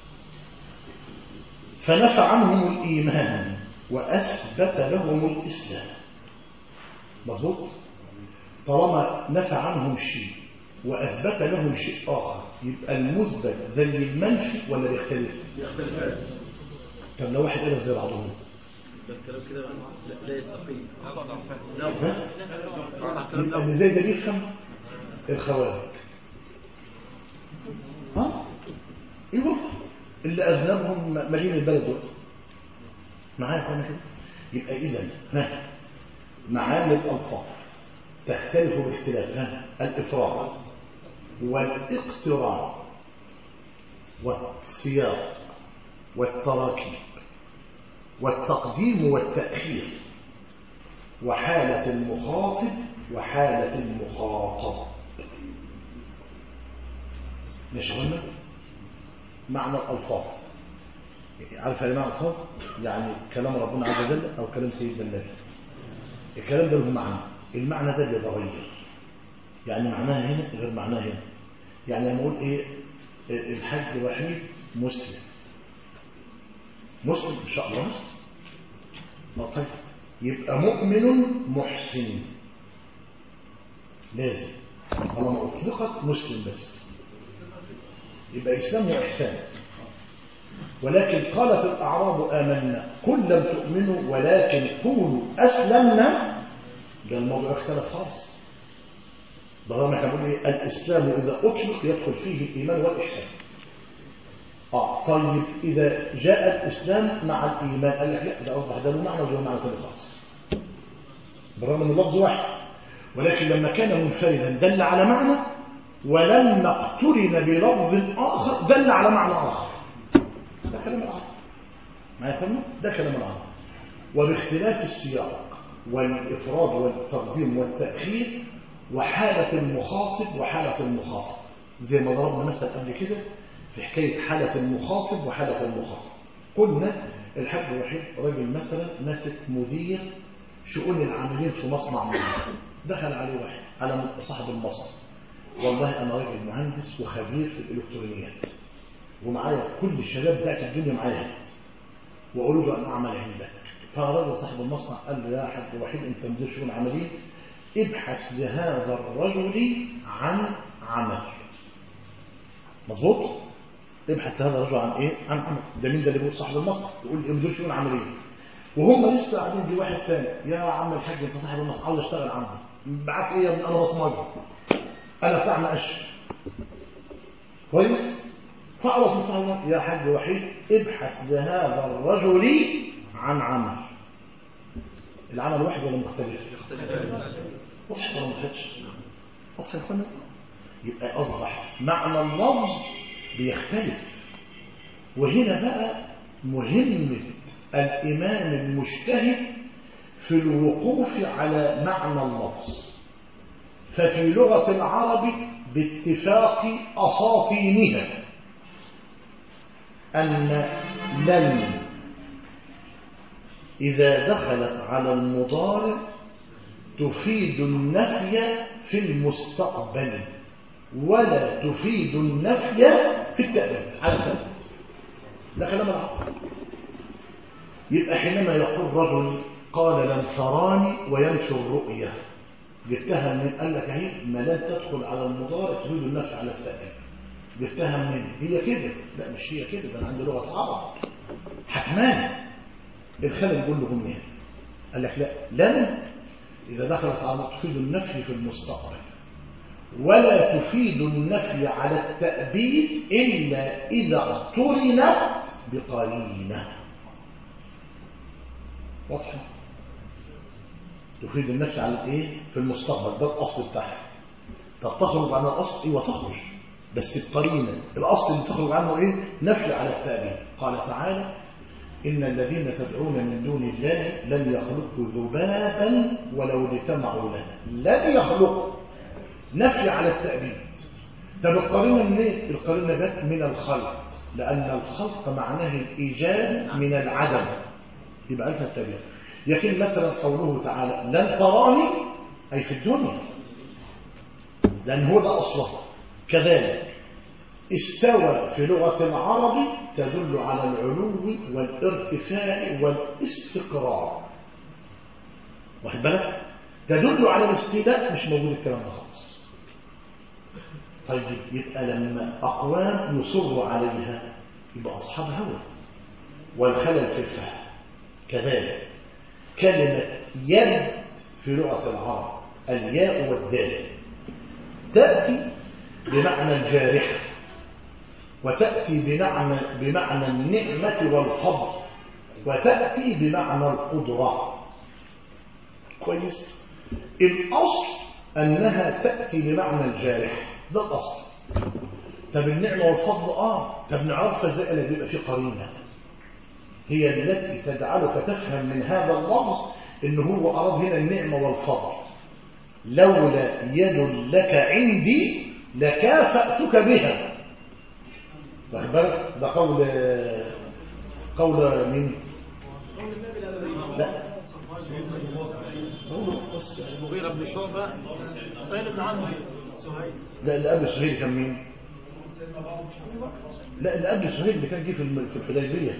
فنفى عنهم الإيمان وأثبت لهم الإسلام مظبوط طالما نفى عنهم شيء وأثبت لهم شيء آخر يبقى المثبت زي المنفي ولا بيختلف يختلفان طب لو واحد قال زي بعضهم ده الكلام كده لا, لا يستقيم لا ها؟ مع الكلام يبقى ده اللي زي ده بيفهم الخوارج ها ايوه اللي اذنبهم مالين البلد دول معايا اخوانا كده يبقى اذا ها معاني الالفاظ تختلف باختلاف ها الافراد والاقتران والسياق والتراكيب والتقديم والتاخير وحاله المخاطب وحاله المخاطب مش قلنا معنى الألفاظ عارف يعني معنى الألفاظ يعني كلام ربنا عز وجل أو كلام سيدنا النبي الكلام ده له معنى المعنى ده بيتغير يعني معناها هنا غير معناها هنا يعني لما أقول إيه الحج وحيد مسلم مسلم إن شاء الله مسلم ما طيب يبقى مؤمن محسن لازم طالما أطلقت مسلم بس يبقى إسلام وإحسان ولكن قالت الأعراب آمنا قل لم تؤمنوا ولكن قولوا أسلمنا ده الموضوع اختلف خالص برغم احنا بنقول ايه الإسلام إذا أطلق يدخل فيه الإيمان والإحسان آه طيب إذا جاء الإسلام مع الإيمان قال لك لا ده أصبح ده له معنى وده معنى ثاني خاص بالرغم من اللفظ واحد ولكن لما كان منفردا دل على معنى ولم نقترن بلفظ آخر دل على معنى آخر ده كلام العرب ما يفهمنا ده كلام العرب وباختلاف السياق والإفراد والتقديم والتأخير وحالة المخاطب وحالة المخاطب زي ما ضربنا مثل قبل كده في حكاية حالة المخاطب وحالة المخاطب قلنا الحاج وحيد راجل مثلا ماسك مدير شؤون العاملين في مصنع معين دخل عليه واحد على صاحب المصنع والله أنا راجل مهندس وخبير في الإلكترونيات ومعايا كل الشباب ذات الدنيا معايا وأريد أن أعمل عندك فالراجل صاحب المصنع قال له يا حاج وحيد أنت مدير شؤون عملية ابحث لهذا الرجل عن عمل مظبوط ابحث لهذا الرجل عن ايه عن عمل ده مين ده اللي بيقول صاحب المصنع يقول لي مدير شؤون عمليه وهم لسه قاعدين دي واحد تاني يا عم الحاج انت صاحب المصنع عاوز اشتغل عندي معاك ايه يا ابني انا بصمجي انا بتاع مقش كويس فعلى طول صاحب المصنع يا حاج وحيد ابحث لهذا الرجل عن عمل العمل واحد ولا مختلف واضح ولا ما واضحش واضح يا اخوانا يبقى اصبح معنى اللفظ بيختلف وهنا بقى مهمة الإمام المجتهد في الوقوف على معنى اللفظ ففي لغة العرب باتفاق أساطينها أن لن إذا دخلت على المضارع تفيد النفي في المستقبل ولا تفيد النفي في التأبيد على التأبيد ده كلام العقل يبقى حينما يقول رجل قال لن تراني وينشر الرؤيا جبتها من قال لك اهي ما لا تدخل على المضارع تفيد النفي على التأبيد جبتها منين هي كده لا مش هي كده ده انا عندي لغه عرب حتمان الخلل يقول له منين قال لك لا لن اذا دخلت على تفيد النفي في المستقبل ولا تفيد النفي على التأبيد إلا إذا اقترنت بقرينة واضحة تفيد النفي على الايه في المستقبل ده الاصل بتاعها طب تخرج عن الاصل ايوه تخرج بس بقرينه الاصل اللي تخرج عنه ايه نفي على التأبيد قال تعالى إن الذين تدعون من دون الله لن يخلقوا ذبابا ولو اجتمعوا له لن يخلقوا نفي على التأبيد طب القرينة منين؟ القرينة جت من الخلق لأن الخلق معناه الإيجاد من العدم يبقى ألف التأبيد يكن مثلا قوله تعالى لن تراني أي في الدنيا لأن هو ده أصله كذلك استوى في لغة العرب تدل على العلو والارتفاع والاستقرار واخد بالك تدل على الاستيلاء مش موجود الكلام ده خالص طيب يبقى لما أقوام يصر عليها يبقى أصحاب هوى والخلل في الفهم كذلك كلمة يد في لغة العرب الياء والدال تأتي بمعنى الجارحة وتأتي بمعنى, بمعنى النعمة والفضل وتأتي بمعنى القدرة كويس الأصل أنها تأتي بمعنى الجارحة ده الأصل طب النعمة والفضل آه طب نعرفها ازاي اللي بيبقى فيه قرينة هي التي تجعلك تفهم من هذا اللفظ إن هو أراد هنا النعمة والفضل لولا يد لك عندي لكافأتك بها واخد بالك ده قول قول مين لا قول بس المغيرة بن شعبة سهيل بن عمرو لا اللي قبل سهيل كان مين لا اللي قبل سهيل اللي كان جه في الم- في الحديبيه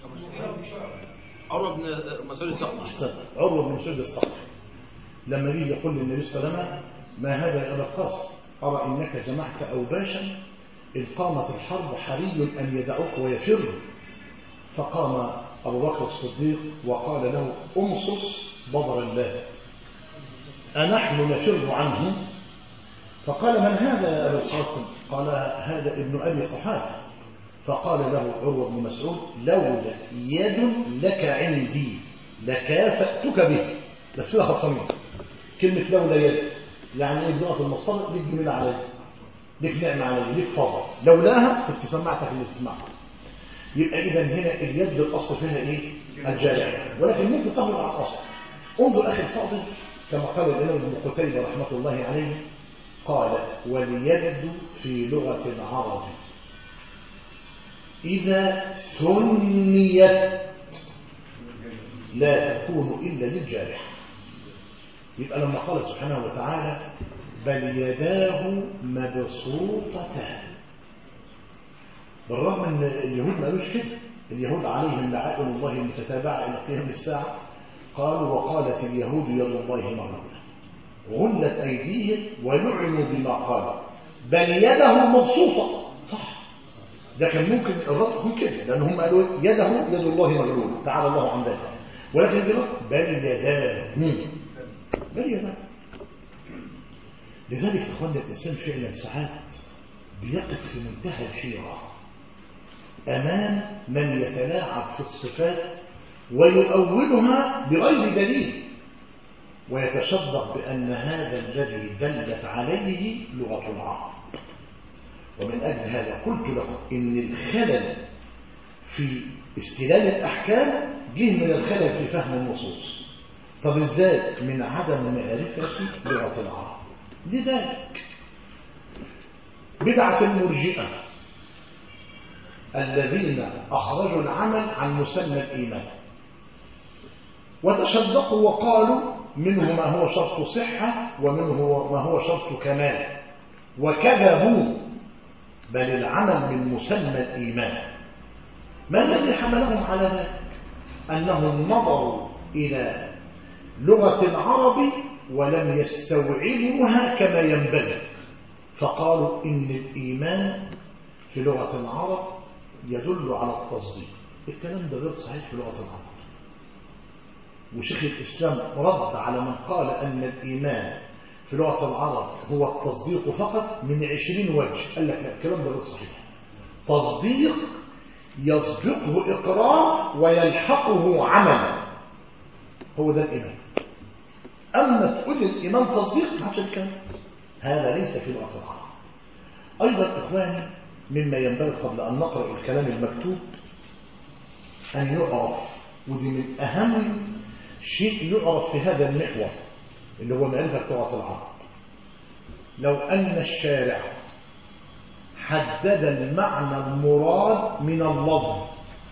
عروة بن مسعود الثقفي احسن عروه بن مسعود الثقفي لما جه يقول للنبي صلى الله عليه وسلم ما هذا يا ابا القاسم ارى انك جمعت اوباشا إن قامت الحرب حري أن يدعوك ويفر فقام أبو بكر الصديق وقال له أمصص بضر اللات أنحن نفر عنه فقال من هذا يا أبا القاسم قال هذا ابن أبي قحافة فقال له عروة بن مسعود لولا يد لك عندي لكافأتك به بس فيها خصمين كلمة لولا يد يعني ايه بنقط المصطلح ليك جميل عليك ليك نعمة عليك ليك فضل لولاها كنت سمعتك اللي تسمعها يبقى إذا هنا اليد الأصل فيها إيه؟ الجارحة ولكن ممكن تخرج عن الأصل انظر أخي الفاضل كما قال الإمام ابن قتيبة رحمة الله عليه قال واليد في لغة العرب إذا ثنيت لا تكون إلا للجارحة يبقى لما قال سبحانه وتعالى بل يداه مبسوطتان بالرغم ان اليهود ما قالوش كده اليهود عليهم لعائن الله المتتابعه الى قيام الساعه قالوا وقالت اليهود يد الله مغلوله غلت ايديهم ولعنوا بما قالوا بل يده مبسوطه صح ده كان ممكن الرد يكون كده لان هم قالوا يده يد الله مغلوله تعالى الله عن ذلك ولكن دلوقتي بل يداه مم. بل يداه لذلك اخواننا الانسان فعلا ساعات بيقف في منتهى الحيره امام من يتلاعب في الصفات ويؤولها بغير دليل ويتصدق بان هذا الذي دلت عليه لغه العرب ومن اجل هذا قلت لكم ان الخلل في استلال الاحكام جه من الخلل في فهم النصوص طب ازاي من عدم معرفه لغه العرب لذلك بدعة المرجئة الذين أخرجوا العمل عن مسمى الإيمان وتشدقوا وقالوا منه ما هو شرط صحة ومنه ما هو شرط كمال وكذبوا بل العمل من مسمى الإيمان ما الذي حملهم على ذلك أنهم نظروا إلى لغة العرب ولم يستوعبوها كما ينبغي فقالوا إن الإيمان في لغة العرب يدل على التصديق الكلام ده غير صحيح في لغة العرب وشيخ الإسلام رد على من قال أن الإيمان في لغة العرب هو التصديق فقط من عشرين وجه قال لك لا الكلام ده غير صحيح تصديق يسبقه إقرار ويلحقه عمل هو ده الإيمان أما تقول الإيمان تصديق ما عادش الكلام هذا ليس في لغة العرب أيضا إخواني مما ينبغي قبل أن نقرأ الكلام المكتوب أن يعرف ودي من أهم شيء يعرف في هذا المحور اللي هو معرفة لغة العرب لو أن الشارع حدد المعنى المراد من اللفظ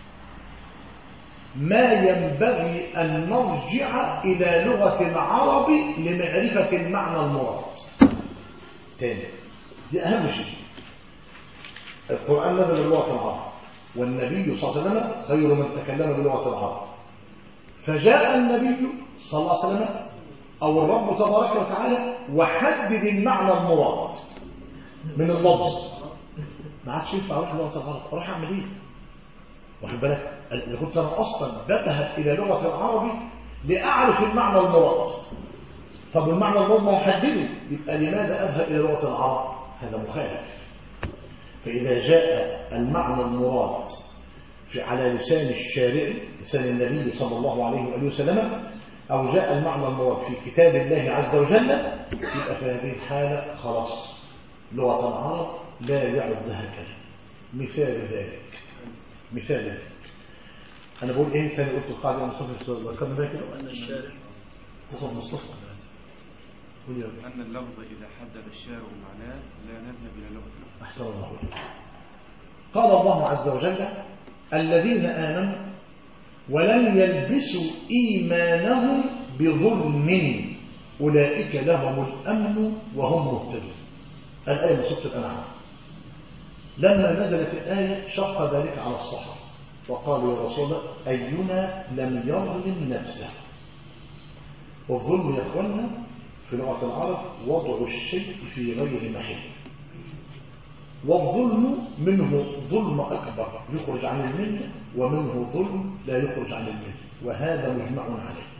ما ينبغي أن نرجع إلى لغة العرب لمعرفة المعنى المراد تاني دي أهم شيء القرآن نزل بلغة العرب والنبي صلى الله عليه وسلم خير من تكلم بلغة العرب فجاء النبي صلى الله عليه وسلم أو الرب تبارك وتعالى وحدد المعنى المراد من اللفظ ما عادش ينفع اروح لغه العرب اروح اعمل ايه واخد بالك اذا كنت انا اصلا بذهب الى لغه العرب لاعرف المعنى المراد طب المعنى المراد ما يحدده يبقى لماذا اذهب الى لغه العرب هذا مخالف فاذا جاء المعنى المراد في على لسان الشارع لسان النبي صلى الله عليه واله وسلم او جاء المعنى المراد في كتاب الله عز وجل يبقى في هذه الحاله خلاص لغه العرب لا يعرف لها كلام مثال ذلك مثال ذلك أنا بقول إيه ثاني قلت القاعدة مصطفى ذكرنا بها كده وأن الشارع تصف مصطفى قول يا رب. أن اللفظ إذا حدد الشارع معناه لا نذهب إلى لغة العرب أحسن الله إليك قال الله عز وجل الذين آمنوا ولم يلبسوا إيمانهم بظلم أولئك لهم الأمن وهم مهتدون الآية من سورة الأنعام لما نزلت الآية شق ذلك على الصحابة وقالوا يا رسول الله أينا لم يظلم نفسه والظلم يا أخوانا في لغة العرب وضع الشيء في غير محله والظلم منه ظلم أكبر يخرج عن الملة ومنه ظلم لا يخرج عن الملة وهذا مجمع عليه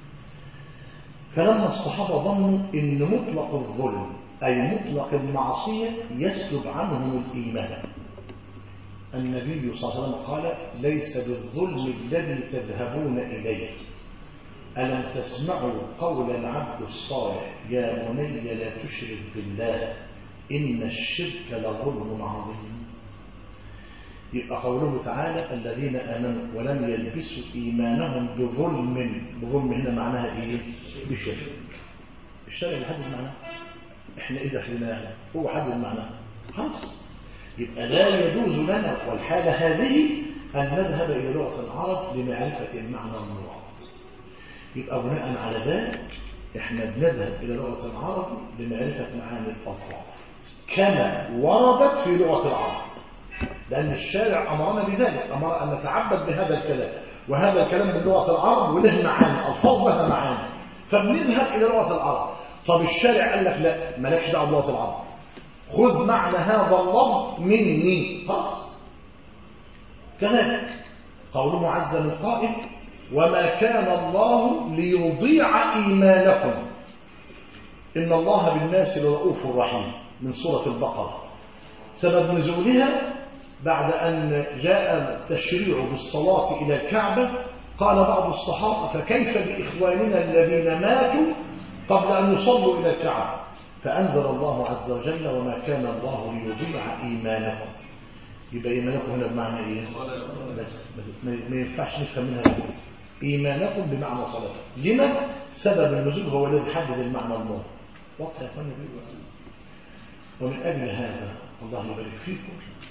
فلما الصحابة ظنوا إن مطلق الظلم أي مطلق المعصية يسلب عنهم الإيمان النبي صلى الله عليه وسلم قال ليس بالظلم الذي تذهبون إليه ألم تسمعوا قول العبد الصالح يا بني لا تشرك بالله إن الشرك لظلم عظيم يبقى قوله تعالى الذين آمنوا ولم يلبسوا إيمانهم بظلم بظلم هنا معناها إيه؟ بشرك الشرع بيحدد معناه احنا ايه دخلناها هو حدد معناها خلاص يبقى لا يجوز لنا والحالة هذه أن نذهب إلى لغة العرب لمعرفة المعنى المراد يبقى بناء على ذلك احنا بنذهب إلى لغة العرب لمعرفة معاني الألفاظ كما وردت في لغة العرب لأن الشارع أمرنا بذلك أمر أن نتعبد بهذا الكلام وهذا الكلام من لغة العرب وله معاني ألفاظ لها معاني فبنذهب إلى لغة العرب طب الشارع قال لك لا مالكش دعوه بلغة العرب خذ معنى هذا اللفظ مني خلاص كذلك قوله عز من قائل وما كان الله ليضيع إيمانكم إن الله بالناس لرؤوف رحيم من سورة البقرة سبب نزولها بعد أن جاء التشريع بالصلاة إلى الكعبة قال بعض الصحابة فكيف بإخواننا الذين ماتوا قبل أن يصلوا إلى الكعبة فأنزل الله عز وجل وما كان الله ليضيع إيمانكم يبقى إيمانكم هنا بمعنى إيه؟ بس, بس ما ينفعش نفهم منها كده إيمانكم بمعنى صلاة لما؟ سبب النزول هو الذي حدد المعنى الماضي واضح يا أخوانا ومن أجل هذا الله يبارك فيكم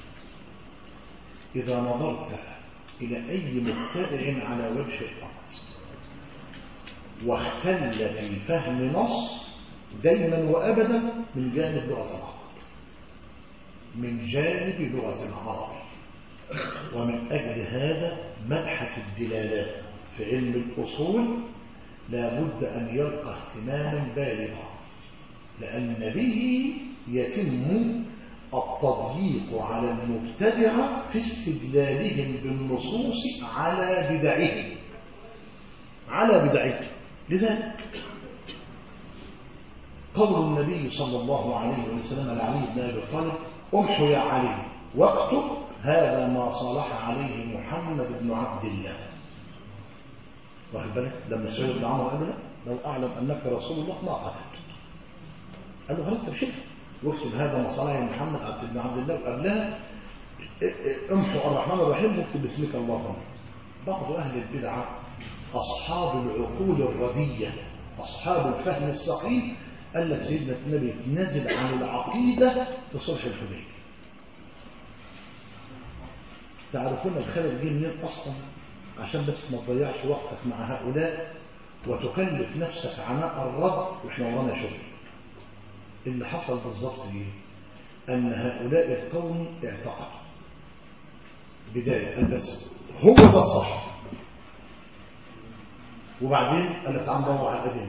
إذا نظرت إلى أي مبتدع على وجه الأرض واختل في فهم نص دائما وأبدا من جانب لغة العرب من جانب لغة العرب ومن أجل هذا مبحث الدلالات في علم الأصول لا بد أن يلقى اهتماما بالغا لأن به يتم التضييق على المبتدعة في استدلالهم بالنصوص على بدعهم على بدعهم لذلك قول النبي صلى الله عليه وسلم لعلي بن ابي طالب امحو يا علي واكتب هذا ما صالح عليه محمد بن عبد الله واخد بالك لما سعيد بن عمرو قال له لا لو اعلم انك رسول الله ما قتلت قال له خلاص تبشر واكتب هذا ما صالح محمد عبد بن عبد الله وقبلها امحو الرحمن الرحيم واكتب باسمك اللهم بعض اهل البدعه اصحاب العقول الرديه اصحاب الفهم السقيم قال لك سيدنا النبي نزل عن العقيدة في صلح الحديبية تعرفون الخلل جه منين أصلا عشان بس ما تضيعش وقتك مع هؤلاء وتكلف نفسك عناء الرد واحنا ورانا شغل اللي حصل بالظبط ايه ان هؤلاء القوم اعتقدوا بداية قال بس هو ده الصح وبعدين قال لك تعال ندور على الأدلة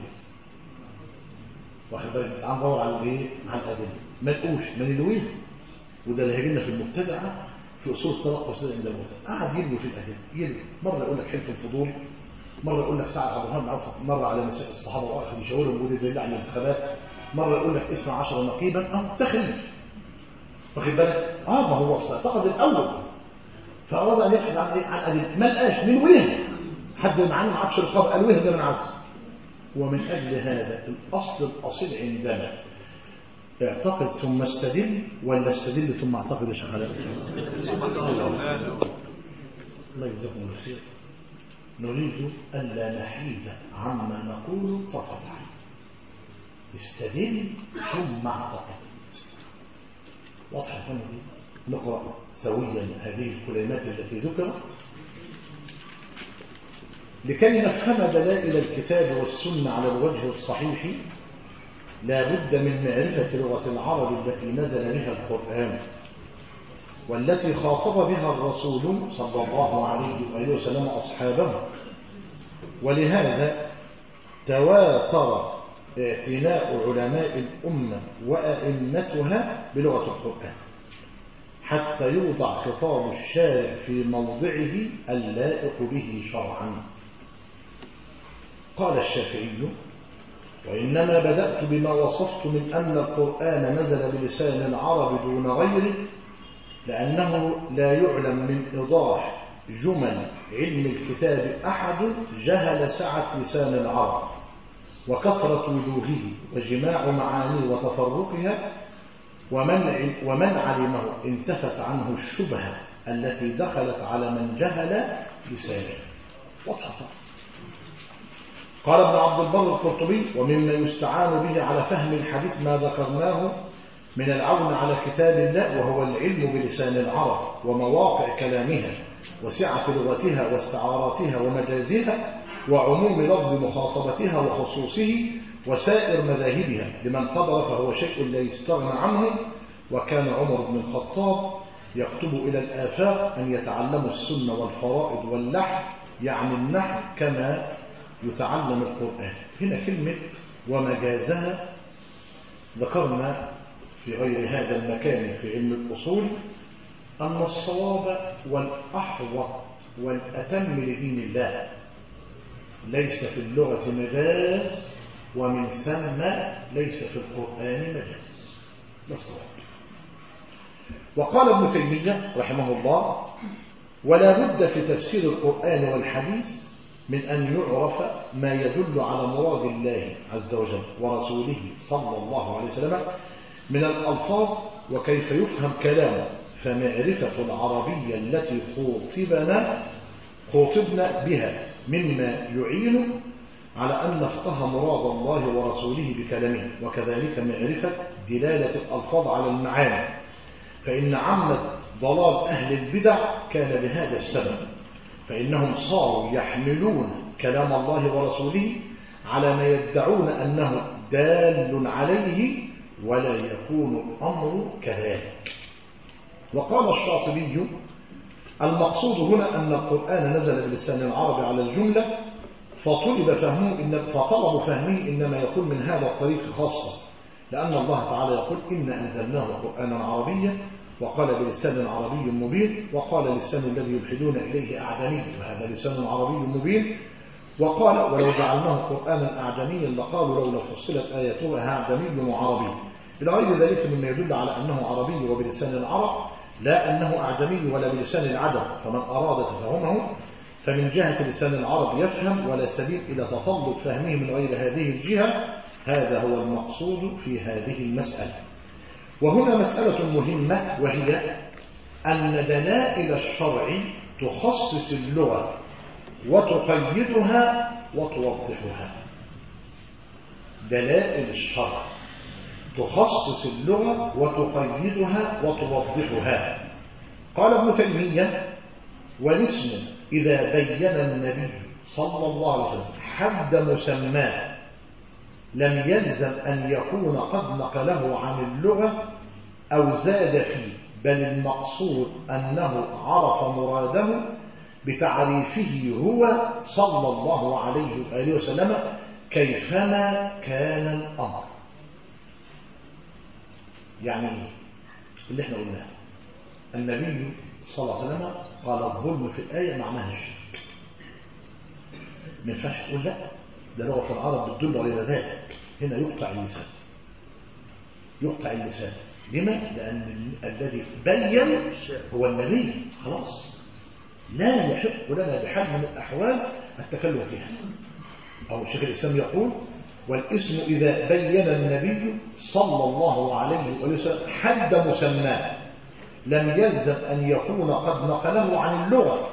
واخد بالك تعال ندور على الايه على الادله ما نقوش ما نلويه وده اللي هيجي لنا في المبتدعه في اصول التلقي واصول عند المبتدع قعد يلوي في الادله يلوي مره يقول لك حلف الفضول مره يقول لك سعد عبد الرحمن عوف مره على نساء الصحابه واخذ يشاورهم وده دليل على الانتخابات مره يقول لك اسمع 10 نقيبا اه تخريف واخد بالك اه ما هو اعتقد الاول فاراد ان يبحث عن ايه عن ادله ما لقاش من وين حد معاه ما عادش الرقاب قال وين ده انا عاوز ومن أجل هذا الأصل الأصيل عندنا اعتقد ثم استدل ولا استدل ثم اعتقد يا شيخ علاء الله يجزاكم الله خير نريد ألا نحيد عما نقول طرفة عين استدل ثم اعتقد واضحة فهمتي نقرأ سويا هذه الكلمات التي ذكرت لكي نفهم دلائل الكتاب والسنة على الوجه الصحيح لا بد من معرفة لغة العرب التي نزل بها القرآن والتي خاطب بها الرسول صلى الله عليه وآله وسلم أصحابه ولهذا تواتر اعتناء علماء الأمة وأئمتها بلغة القرآن حتى يوضع خطاب الشارع في موضعه اللائق به شرعا قال الشافعي وإنما بدأت بما وصفت من أن القرآن نزل بلسان العرب دون غيره لأنه لا يعلم من إيضاح جمل علم الكتاب أحد جهل سعة لسان العرب وكثرة وجوهه وجماع معانيه وتفرقها ومن, ومن علمه انتفت عنه الشبهة التي دخلت على من جهل لسانه واضحة خالص قال ابن عبد البر القرطبي ومما يستعان به على فهم الحديث ما ذكرناه من العون على كتاب الله وهو العلم بلسان العرب ومواقع كلامها وسعة لغتها واستعاراتها ومجازها وعموم لفظ مخاطبتها وخصوصه وسائر مذاهبها لمن قدر فهو شيء لا يستغنى عنه وكان عمر بن الخطاب يكتب إلى الآفاق أن يتعلموا السنة والفرائض واللحن يعني النحو كما يتعلم القرآن هنا كلمة ومجازها ذكرنا في غير هذا المكان في علم الأصول أن الصواب والأحوط والأتم لدين الله ليس في اللغة مجاز ومن ثم ليس في القرآن مجاز الصواب وقال ابن تيمية رحمه الله ولا بد في تفسير القرآن والحديث من أن يعرف ما يدل على مراد الله عز وجل ورسوله صلى الله عليه وسلم من الألفاظ وكيف يفهم كلامه فمعرفة العربية التي خوطبنا خوطبنا بها مما يعين على أن نفقه مراد الله ورسوله بكلامه وكذلك معرفة دلالة الألفاظ على المعاني فإن عامة ضلال أهل البدع كان لهذا السبب فإنهم صاروا يحملون كلام الله ورسوله على ما يدعون أنه دال عليه ولا يكون الأمر كذلك وقال الشاطبي المقصود هنا أن القرآن نزل بلسان العرب على الجملة فطلب فهمه إن فطلب فهمه إنما يكون من هذا الطريق خاصة لأن الله تعالى يقول إن أنزلناه قرآنا عربيا وقال بلسان عربي مبين وقال اللسان الذي يلحدون إليه أعجمي وهذا لسان عربي مبين وقال ولو جعلناه قرآنا أعجميا لقالوا لولا فصلت آياته أعجمي وعربي إلى غير ذلك مما يدل على أنه عربي وبلسان العرب لا أنه أعجمي ولا بلسان العجم فمن أراد تفهمه فمن جهة لسان العرب يفهم ولا سبيل إلى تطلب فهمه من غير هذه الجهة هذا هو المقصود في هذه المسألة وهنا مسألة مهمة وهي أن دلائل الشرع تخصص اللغة وتقيدها وتوضحها دلائل الشرع تخصص اللغة وتقيدها وتوضحها قال ابن تيمية والاسم إذا بين النبي صلى الله عليه وسلم حد مسماه لم يلزم أن يكون قد نقله عن اللغة أو زاد فيه بل المقصود أنه عرف مراده بتعريفه هو صلى الله عليه وآله وسلم كيفما كان الأمر يعني إيه؟ اللي احنا قلناه النبي صلى الله عليه وسلم قال الظلم في الآية معناها الشرك ما ينفعش تقول لا ده لغة العرب بتدل غير ذلك هنا يقطع اللسان يقطع اللسان لما؟ لأن الذي بين هو النبي خلاص لا يحق لنا بحال من الأحوال التكلم فيها أو شيخ الإسلام يقول والاسم إذا بين النبي صلى الله عليه وسلم حد مسماه لم يلزم أن يكون قد نقله عن اللغة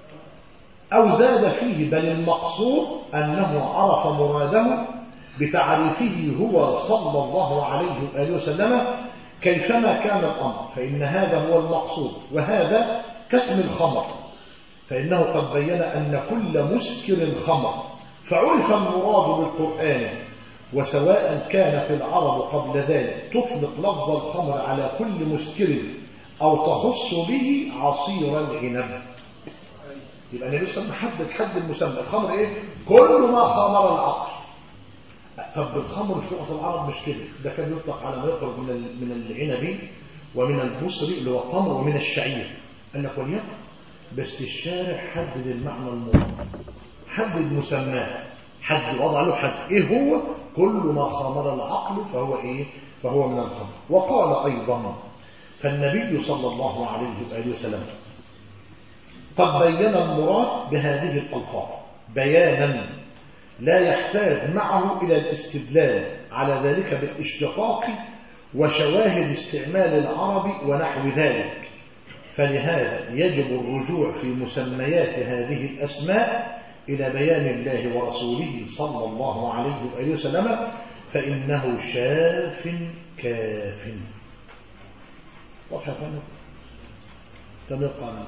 أو زاد فيه بل المقصود أنه عرف مراده بتعريفه هو صلى الله عليه وآله وسلم كيفما كان الأمر فإن هذا هو المقصود وهذا كاسم الخمر فإنه قد بين أن كل مسكر خمر فعرف المراد بالقرآن وسواء كانت العرب قبل ذلك تطلق لفظ الخمر على كل مسكر أو تخص به عصير العنب يبقى النبي صلى الله عليه وسلم حدد حد المسمى الخمر ايه كل ما خمر العقل طب الخمر في لغه العرب مش كده ده كان يطلق على ما يخرج من من العنب ومن البصر اللي هو التمر ومن الشعير قال لك وليكن بس الشارع حدد المعنى المراد حدد مسماه حد وضع له حد ايه هو كل ما خمر العقل فهو ايه فهو من الخمر وقال ايضا فالنبي صلى الله عليه واله وسلم قد بين المراد بهذه الألفاظ بيانا لا يحتاج معه إلى الاستدلال على ذلك بالاشتقاق وشواهد استعمال العرب ونحو ذلك فلهذا يجب الرجوع في مسميات هذه الأسماء إلى بيان الله ورسوله صلى الله عليه وآله وسلم فإنه شاف كاف واضح يا فندم تم يبقى على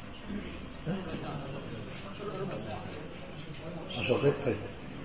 عشر دقائق طيب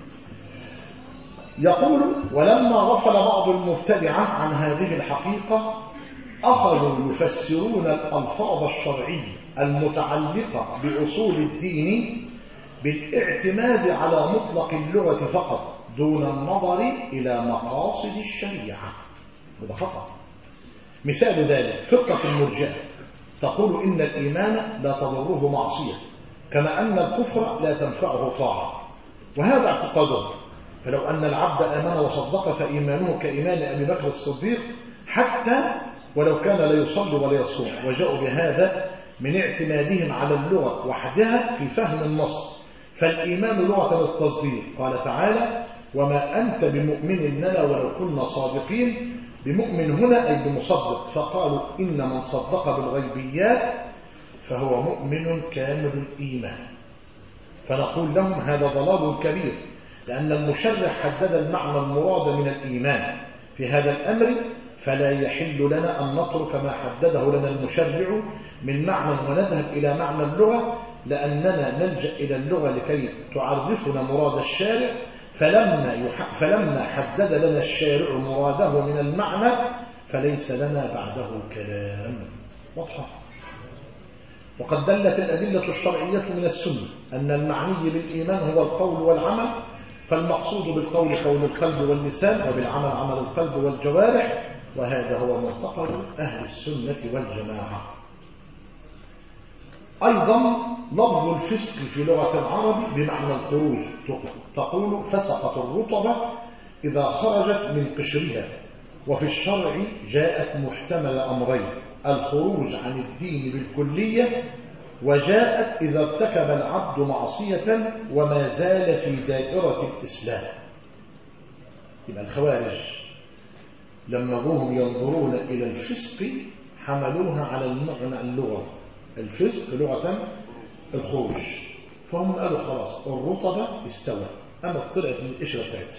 يقول ولما غفل بعض المبتدعة عن هذه الحقيقة أخذوا يفسرون الألفاظ الشرعية المتعلقة بأصول الدين بالاعتماد على مطلق اللغة فقط دون النظر إلى مقاصد الشريعة وده خطأ مثال ذلك فرقة المرجئة تقول إن الإيمان لا تضره معصية كما أن الكفر لا تنفعه طاعة وهذا اعتقادهم فلو أن العبد آمن وصدق فإيمانه كإيمان أبي بكر الصديق حتى ولو كان لا يصلي ولا يصوم وجاءوا بهذا من اعتمادهم على اللغة وحدها في فهم النص فالإيمان لغة التصديق قال تعالى وما أنت بمؤمن لنا ولو كنا صادقين بمؤمن هنا أي بمصدق فقالوا إن من صدق بالغيبيات فهو مؤمن كامل الإيمان فنقول لهم هذا ضلال كبير لأن المشرع حدد المعنى المراد من الإيمان في هذا الأمر فلا يحل لنا أن نترك ما حدده لنا المشرع من معنى ونذهب إلى معنى اللغة لأننا نلجأ إلى اللغة لكي تعرفنا مراد الشارع فلما, يح... فلما حدد لنا الشارع مراده من المعنى فليس لنا بعده كلام واضحة وقد دلت الأدلة الشرعية من السنة أن المعني بالإيمان هو القول والعمل فالمقصود بالقول قول القلب واللسان وبالعمل عمل القلب والجوارح وهذا هو معتقد أهل السنة والجماعة أيضا لفظ الفسق في لغة العرب بمعنى الخروج تقول فسقت الرطبة إذا خرجت من قشرها وفي الشرع جاءت محتمل أمرين الخروج عن الدين بالكلية وجاءت إذا ارتكب العبد معصية وما زال في دائرة الإسلام يبقى الخوارج لما جوهم ينظرون إلى الفسق حملوها على المعنى اللغة الفسق لغة الخروج فهم قالوا خلاص الرطبة استوى أما طلعت من القشرة بتاعتها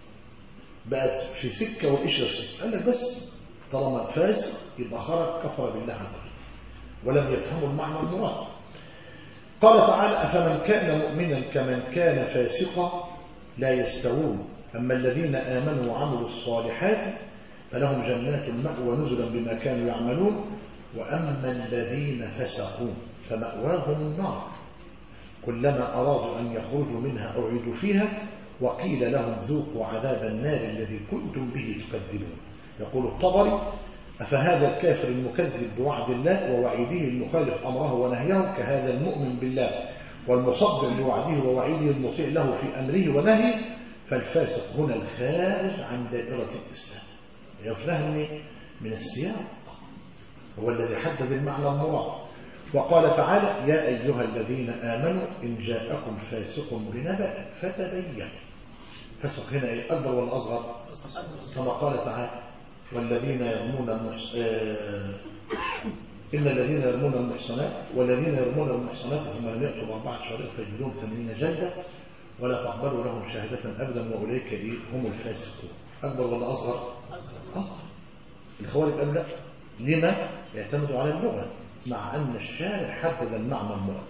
بقت في سكة والقشرة في سكة قال لك بس طالما فاسق يبقى خرج كفر بالله عز وجل ولم يفهموا المعنى المراد قال تعالى أفمن كان مؤمنا كمن كان فاسقا لا يستوون أما الذين آمنوا وعملوا الصالحات فلهم جنات المأوى نزلا بما كانوا يعملون وأما الذين فسقوا فمأواهم النار كلما أرادوا أن يخرجوا منها أعيدوا فيها وقيل لهم ذوقوا عذاب النار الذي كنتم به تكذبون يقول الطبري أفهذا الكافر المكذب بوعد الله ووعيده المخالف أمره ونهيه كهذا المؤمن بالله والمصدق لوعده ووعيده المطيع له في أمره ونهيه فالفاسق هنا الخارج عن دائرة الإسلام يفهم من السياق هو الذي حدد المعنى المراد وقال تعالى يا أيها الذين آمنوا إن جاءكم فاسق بنبأ فتبين فسق هنا إيه أكبر ولا أصغر كما قال تعالى والذين يرمون المحس... آه... إن الذين يرمون المحصنات والذين يرمون المحصنات ثم لم يأتوا بأربعة شهادات فيجلدون ثمانين جلدة ولا تقبلوا لهم شهادة أبدا وأولئك إيه هم الفاسقون أكبر ولا أصغر؟ أصغر الخوارج قالوا لا لما يعتمدوا على اللغة مع أن الشارع حدد المعنى المراد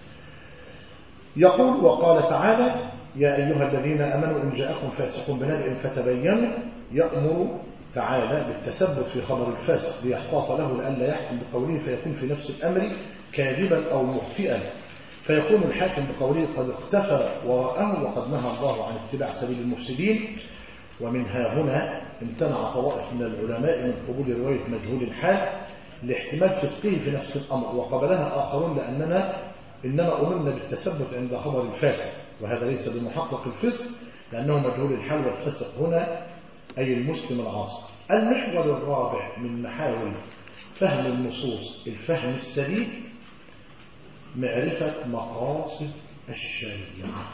يقول وقال تعالى يا أيها الذين أمنوا إن جاءكم فاسق بنبأ فتبينوا يأمر تعالى بالتثبت في خبر الفاسق ليحتاط له لئلا يحكم بقوله فيكون في نفس الأمر كاذبا أو مخطئا فيكون الحاكم بقوله قد اقتفى وراءه وقد نهى الله عن اتباع سبيل المفسدين ومنها هنا امتنع طوائف من العلماء من قبول رواية مجهول الحال لاحتمال فسقه في نفس الأمر وقبلها آخرون لأننا إنما أمرنا بالتثبت عند خبر الفاسق وهذا ليس بمحقق الفسق لأنه مجهول الحال والفسق هنا أي المسلم العاصر المحور الرابع من محاور فهم النصوص الفهم السديد معرفة مقاصد الشريعة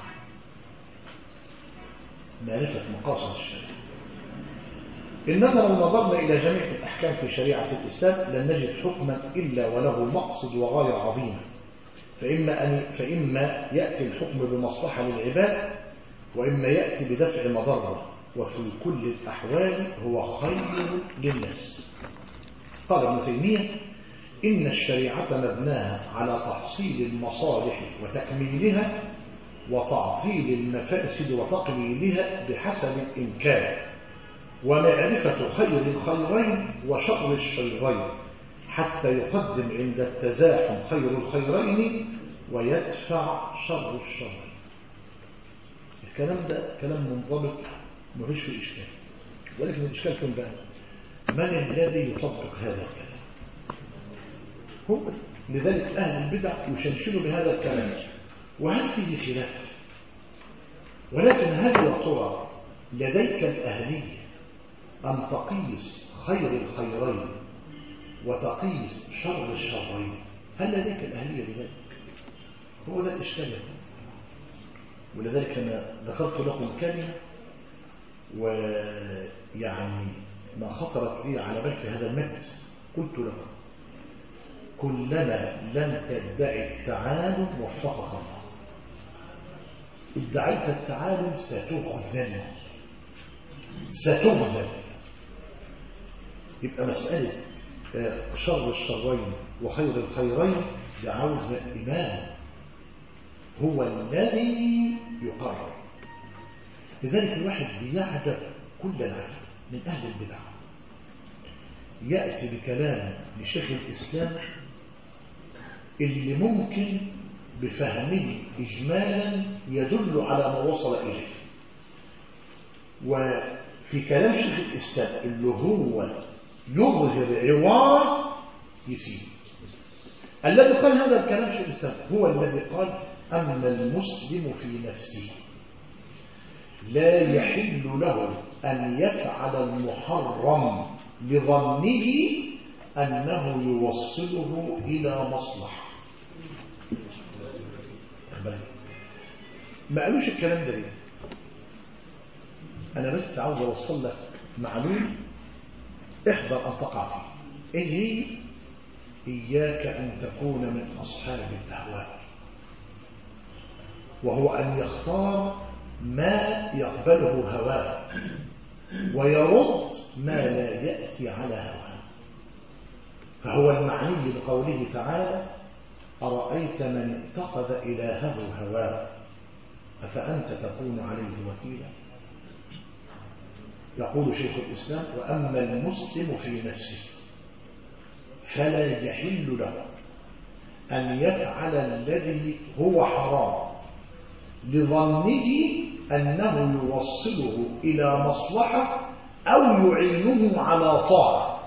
معرفة مقاصد الشريعة إننا لو نظرنا إلى جميع الأحكام في شريعة الإسلام لن نجد حكما إلا وله مقصد وغاية عظيمة فإما, أن فإما يأتي الحكم بمصلحة للعباد وإما يأتي بدفع مضرة وفي كل الأحوال هو خير للناس قال ابن تيمية إن الشريعة مبناها على تحصيل المصالح وتكميلها وتعطيل المفاسد وتقليلها بحسب الإمكان ومعرفة خير الخيرين وشر الشرين حتى يقدم عند التزاحم خير الخيرين ويدفع شر الشرين الكلام ده كلام منضبط مفيش فيه إشكال ولكن الإشكال فين بقى من الذي يطبق هذا الكلام هو لذلك أهل البدع يشنشنوا بهذا الكلام وهل فيه خلاف ولكن هل يا ترى لديك الأهلية أن تقيس خير الخيرين وتقيس شر الشرين هل لديك الأهلية لذلك هو ده الإشكال ولذلك أنا ذكرت لكم كلمة ويعني ما خطرت لي على بال في هذا المجلس قلت لكم كلما لم تدعي التعالم وفقك الله ادعيت التعالم ستخذل ستخذل يبقى مسألة شر الشرين وخير الخيرين دي عاوزة إمام هو الذي يقرر لذلك الواحد بيعجب كل العجب من أهل البدع يأتي بكلام لشيخ الإسلام اللي ممكن بفهمه إجمالا يدل على ما وصل إليه وفي كلام شيخ الإسلام اللي هو يظهر عوارة يسيب الذي قال هذا الكلام شيخ الإسلام هو الذي قال أما المسلم في نفسه لا يحل له أن يفعل المحرم لظنه أنه يوصله إلى مصلحة أخبرني. ما قالوش الكلام ده ليه أنا بس عاوز أوصل لك معلوم احذر أن تقع فيه إيه هي إياك أن تكون من أصحاب الأهواء وهو أن يختار ما يقبله هواه ويرد ما لا يأتي على هواه فهو المعني بقوله تعالى أرأيت من اتخذ إلهه هواه أفأنت تكون عليه وكيلا يقول شيخ الإسلام وأما المسلم في نفسه فلا يحل له أن يفعل الذي هو حرام لظنه أنه يوصله إلى مصلحة أو يعينه على طاعة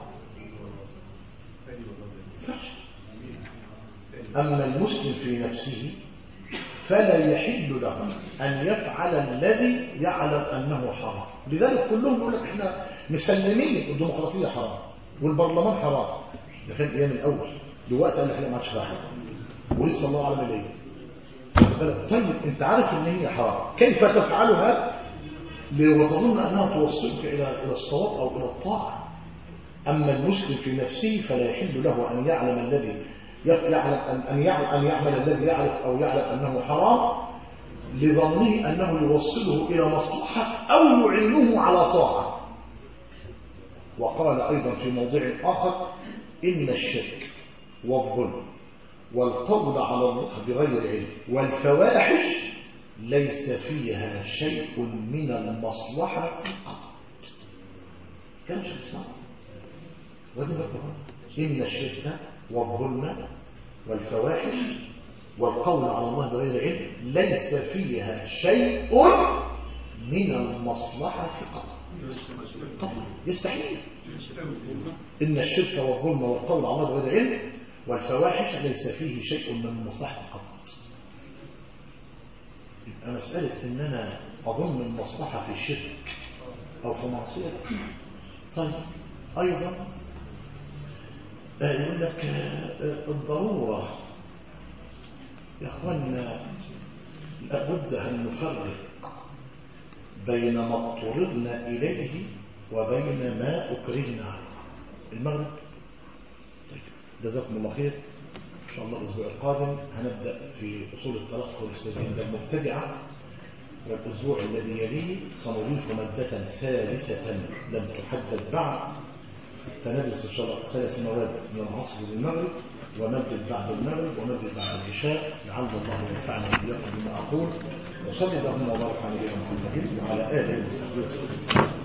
أما المسلم في نفسه فلا يحل له أن يفعل الذي يعلم أنه حرام لذلك كلهم يقول لك احنا مسلمين الديمقراطية حرام والبرلمان حرام ده كان أيام الأول دلوقتي قال لك لا ما عادش فيها حرام ولسه الله أعلم ليه واخد بالك؟ طيب انت عارف ان هي حرام كيف تفعلها وتظن انها توصلك الى الى الصواب او الى الطاعه اما المسلم في نفسه فلا يحل له ان يعلم الذي يف- يعلم ان ان يعلم ان يعمل الذي يعرف او يعلم انه حرام لظنه انه يوصله الى مصلحه او يعينه على طاعه وقال ايضا في موضع اخر ان الشرك والظلم والقول على الله بغير علم والفواحش ليس فيها شيء من المصلحة قط كم شيء صح ودي بقى إن الشرك والظلم والفواحش والقول على الله بغير علم ليس فيها شيء من المصلحة قط طبعا يستحيل إن الشرك والظلم والقول على الله بغير علم والفواحش ليس فيه شيء من المصلحة قط يبقى مسألة إن أنا أظن المصلحة في الشرك أو في معصية طيب أيضا آه، يقول لك آه، آه، الضرورة يا أخوانا لابد أن نفرق بين ما اضطررنا إليه وبين ما أكرهنا عليه المغرب طيب جزاكم الله خير إن شاء الله الأسبوع القادم هنبدأ في أصول التلقي والإسلام عند المبتدعة والأسبوع الذي يليه سنضيف مادة ثالثة لم تحدد بعد فندرس إن شاء الله ثلاث مواد من العصر للمغرب ومادة بعد المغرب ومادة بعد العشاء لعل الله ينفعنا وإياكم بما أقول وصلي اللهم وبارك على نبينا محمد وعلى آله وصحبه وسلم